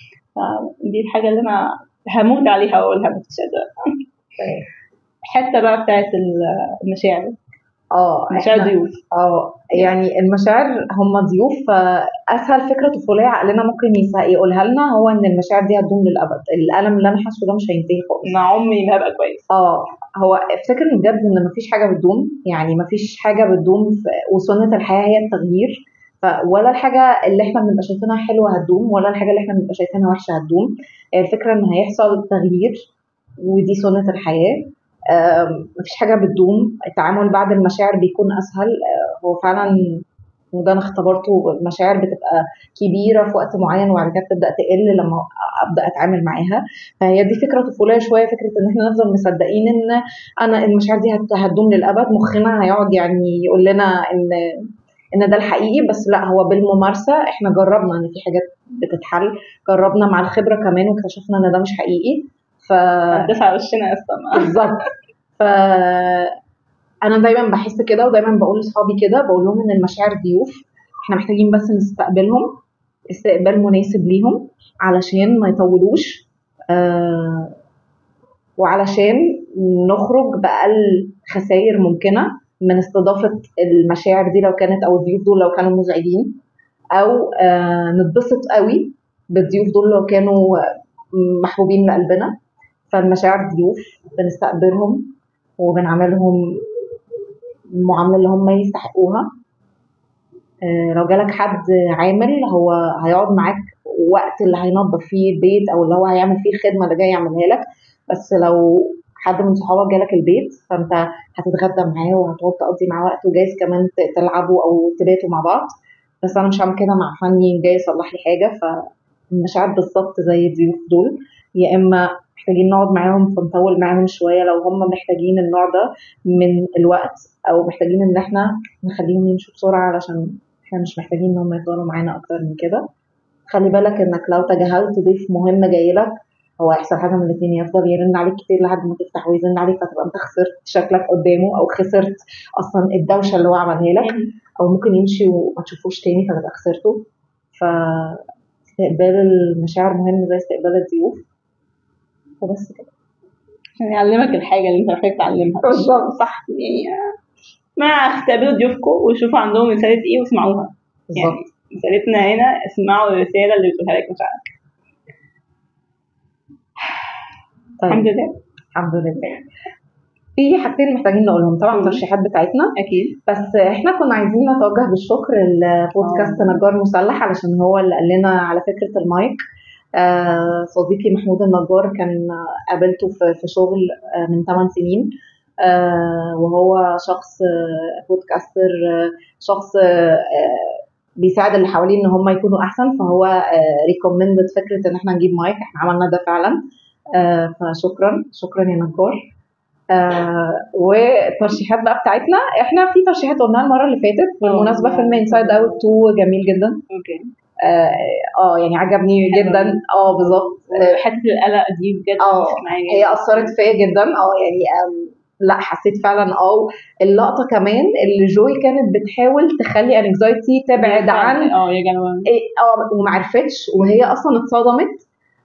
دي الحاجة اللي أنا هموت عليها وأقولها مش قادرة الحتة بقى بتاعت المشاعر اه مشاعر إحنا- ضيوف اه يعني المشاعر هم ضيوف فاسهل فكره طفوليه عقلنا ممكن يس- يقولها لنا هو ان المشاعر دي هتدوم للابد الالم اللي انا حاسه ده مش هينتهي خالص مع عمري ما هبقى كويس اه هو افتكر ان بجد ان مفيش حاجه بتدوم يعني مفيش حاجه بتدوم في- وسنه الحياه هي التغيير ف ولا الحاجه اللي احنا بنبقى شايفينها حلوه هتدوم ولا الحاجه اللي احنا بنبقى شايفينها وحشه هتدوم هي الفكره ان هيحصل تغيير ودي سنه الحياه آم، مفيش حاجه بتدوم التعامل بعد المشاعر بيكون اسهل آه، هو فعلا وده انا اختبرته المشاعر بتبقى كبيره في وقت معين وبعد كده بتبدا تقل لما ابدا اتعامل معاها فهي دي فكره طفوليه شويه فكره ان احنا نفضل مصدقين ان انا المشاعر دي هت- هتدوم للابد مخنا هيقعد يعني يقول لنا ان ان ده الحقيقي بس لا هو بالممارسه احنا جربنا ان في حاجات بتتحل جربنا مع الخبره كمان واكتشفنا ان ده مش حقيقي ف هتدوس على وشنا أصلا بالظبط ف انا دايما بحس كده ودايما بقول لاصحابي كده بقول لهم ان المشاعر ضيوف احنا محتاجين بس نستقبلهم استقبال مناسب ليهم علشان ما يطولوش آه وعلشان نخرج باقل خسائر ممكنه من استضافه المشاعر دي لو كانت او الضيوف دول لو كانوا مزعجين او آه نتبسط قوي بالضيوف دول لو كانوا محبوبين لقلبنا فالمشاعر ضيوف بنستقبلهم وبنعملهم المعاملة اللي هم يستحقوها آه، لو جالك حد عامل هو هيقعد معاك وقت اللي هينظف فيه البيت او اللي هو هيعمل فيه الخدمه اللي جاي يعملها لك بس لو حد من صحابك جالك البيت فانت هتتغدى معاه وهتقعد تقضي معاه وقت وجايز كمان ت- تلعبوا او تباتوا مع بعض بس انا مش هعمل كده مع فني جاي يصلح لي حاجه فالمشاعر بالظبط زي الضيوف دول يا اما محتاجين نقعد معاهم فنطول معاهم شويه لو هم محتاجين النوع ده من الوقت او محتاجين ان احنا نخليهم يمشوا بسرعه علشان احنا مش محتاجين ان هم يفضلوا معانا اكتر من كده خلي بالك انك لو تجاهلت ضيف مهم جاي لك هو هيحصل حاجه من الاثنين يفضل يرن عليك كتير لحد ما تفتح ويزن عليك فتبقى انت خسرت شكلك قدامه او خسرت اصلا الدوشه اللي هو عملها لك او ممكن يمشي وما تشوفوش تاني فتبقى خسرته فاستقبال المشاعر مهم زي استقبال الضيوف فبس كده عشان يعلمك الحاجة اللي انت محتاج تعلمها بالظبط. صح يعني آه، ما استقبلوا ضيوفكم وشوفوا عندهم رسالة ايه واسمعوها يعني بالظبط رسالتنا هنا اسمعوا الرسالة اللي بتقولها لك مشاعرك الحمد طيب لله الحمد لله في حاجتين محتاجين نقولهم طبعا مم. الترشيحات بتاعتنا اكيد بس احنا كنا عايزين نتوجه بالشكر لبودكاست نجار مسلح علشان هو اللي قال لنا على فكره المايك آه، صديقي محمود النجار كان آه، قابلته في في شغل آه، من 8 سنين آه، وهو شخص آه، بودكاستر آه، شخص آه، آه، بيساعد اللي حواليه ان هم يكونوا احسن فهو ريكومندد فكره ان احنا نجيب مايك احنا عملنا ده فعلا آه، فشكرا شكرا يا نجار آه والترشيحات بقى بتاعتنا احنا في ترشيحات قلناها المره اللي فاتت بالمناسبه فيلم انسايد اوت 2 جميل جدا اوكي اه آه، يعني عجبني حلو. جدا اه بالظبط آه، حته القلق دي بجد اه مسكت معايا جدا. هي اثرت فيا جدا اه يعني آم، لا حسيت فعلا اه اللقطه كمان اللي جوي كانت بتحاول تخلي انكزايتي تبعد عن اه يا جماعه إيه، اه وما عرفتش وهي اصلا اتصدمت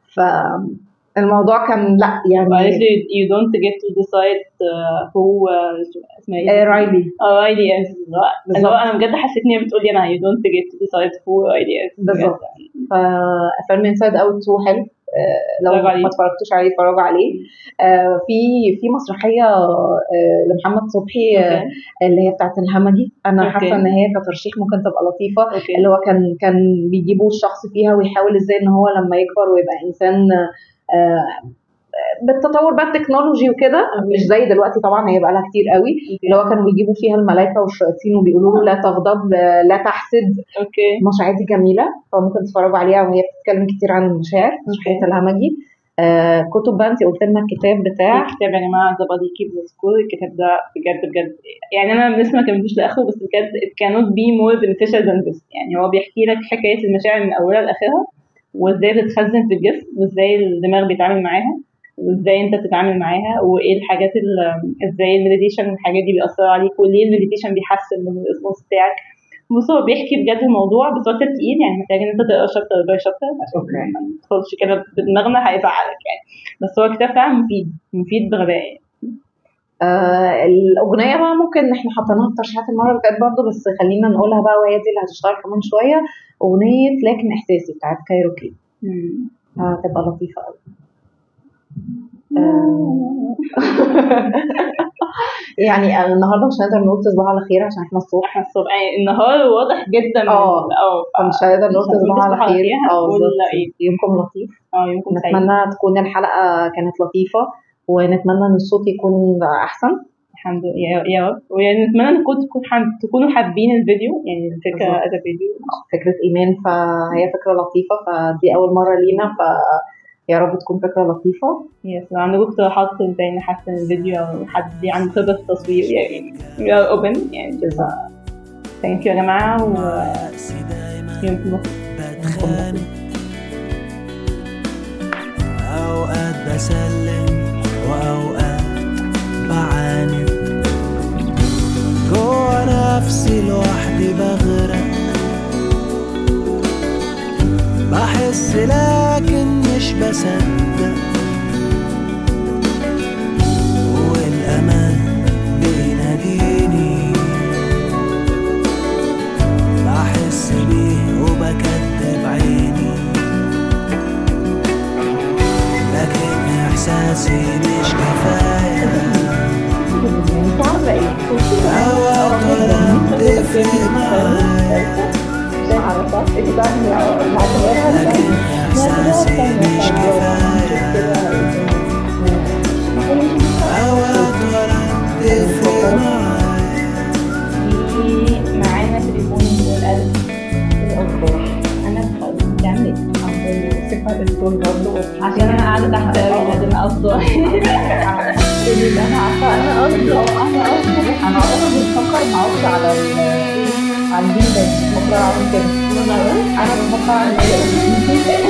فالموضوع كان لا معلش يعني you don't get to decide uh, who uh, اسمها آه، ايه؟ رايلي اه رايلي اس اللي بالظبط. هو انا بجد حسيت ان هي بتقول لي انا you don't get to decide who رايلي اس بالظبط. ففيلم انسايد اوت 2 حلو آه، لو اتفرجوا عليه. ما اتفرجتوش عليه اتفرجوا عليه آه، في في مسرحيه آه، لمحمد صبحي آه، اوكي اللي هي بتاعت الهمجي انا أوكي. حاسه ان هي كترشيح ممكن تبقى لطيفه اوكي اللي هو كان كان بيجيبوا الشخص فيها ويحاول ازاي ان هو لما يكبر ويبقى انسان آه، بالتطور بقى التكنولوجي وكده أوكي. مش زي دلوقتي طبعا هي بقى لها كتير قوي اللي هو كانوا بيجيبوا فيها الملائكه والشياطين وبيقولوا له لا تغضب لا تحسد اوكي المشاعر دي جميله فممكن تتفرجوا عليها وهي بتتكلم كتير عن المشاعر مسرحيه الهمجي آه كتب بقى انت قلت لنا الكتاب بتاع في كتاب يا جماعه ذا بادي كيب ذا سكول الكتاب ده بجد بجد يعني انا لسه ما كملتوش لاخره بس بجد it cannot be more beneficial than this يعني هو بيحكي لك حكايه المشاعر من اولها لاخرها وازاي بتتخزن في الجسم وازاي الدماغ بيتعامل معاها وازاي انت بتتعامل معاها وايه الحاجات ال- ازاي المديتيشن والحاجات دي بيأثروا عليك وليه المديتيشن بيحسن من الريسبونس بتاعك بص هو بيحكي بجد الموضوع بس هو كتاب تقيل يعني محتاج ان انت تقرا شابتر باي شابتر عشان أوكي. ما تدخلش كده بدماغنا هيزعلك يعني بس هو كتاب فعلا مفيد مفيد بغباء يعني. آه الاغنيه بقى ممكن احنا حطيناها في ترشيحات المره اللي فاتت برضه بس خلينا نقولها بقى وهي دي اللي هتشتغل كمان شويه اغنيه لكن احساسي بتاعت كايروكي هتبقى لطيفه قوي آه. يعني أنا النهارده مش هنقدر نقول تصبحوا على خير عشان احنا الصبح احنا الصبح يعني النهار واضح جدا من- اه. اه فمش هنقدر نقول مش هنقول تصبحوا على تصبحوا على خير خير، اه هنقول بالظبط إيه؟ يومكم لطيف اه يومكم سعيد نتمنى تكون الحلقه كانت لطيفه ونتمنى ان الصوت يكون احسن الحمد لله يا- يا رب ونتمنى انكم تكون حب... تكونوا حابين الفيديو يعني الفكره بالظبط. از فيديو فكره ايمان فهي فكره لطيفه فدي اول مره لينا ف يا رب تكون فكره لطيفه يس لو عندكم اقتراحات ازاي نحسن الفيديو او حد عنده خبره في التصوير يعني we are open يعني بالظبط ثانك يو يا جماعه و رأسي دايما يومكم لطيف بتخانق أوقات بسلم وأوقات بعاند جوا نفسي لوحدي بغرق بحس لكن مش بصدق والأمان بيناديني بحس بيه وبكدب عيني لكن إحساسي مش كفاية أوقات ولا بتفرق معايا لكن الصوت برضه عشان انا قاعده تحت قوي لازم افضل اللي انا عارفه انا قصدي انا قصدي انا اعتقد بفكر معاكي على ال على البيت بفكر اعمل كده انا بفكر اعمل كده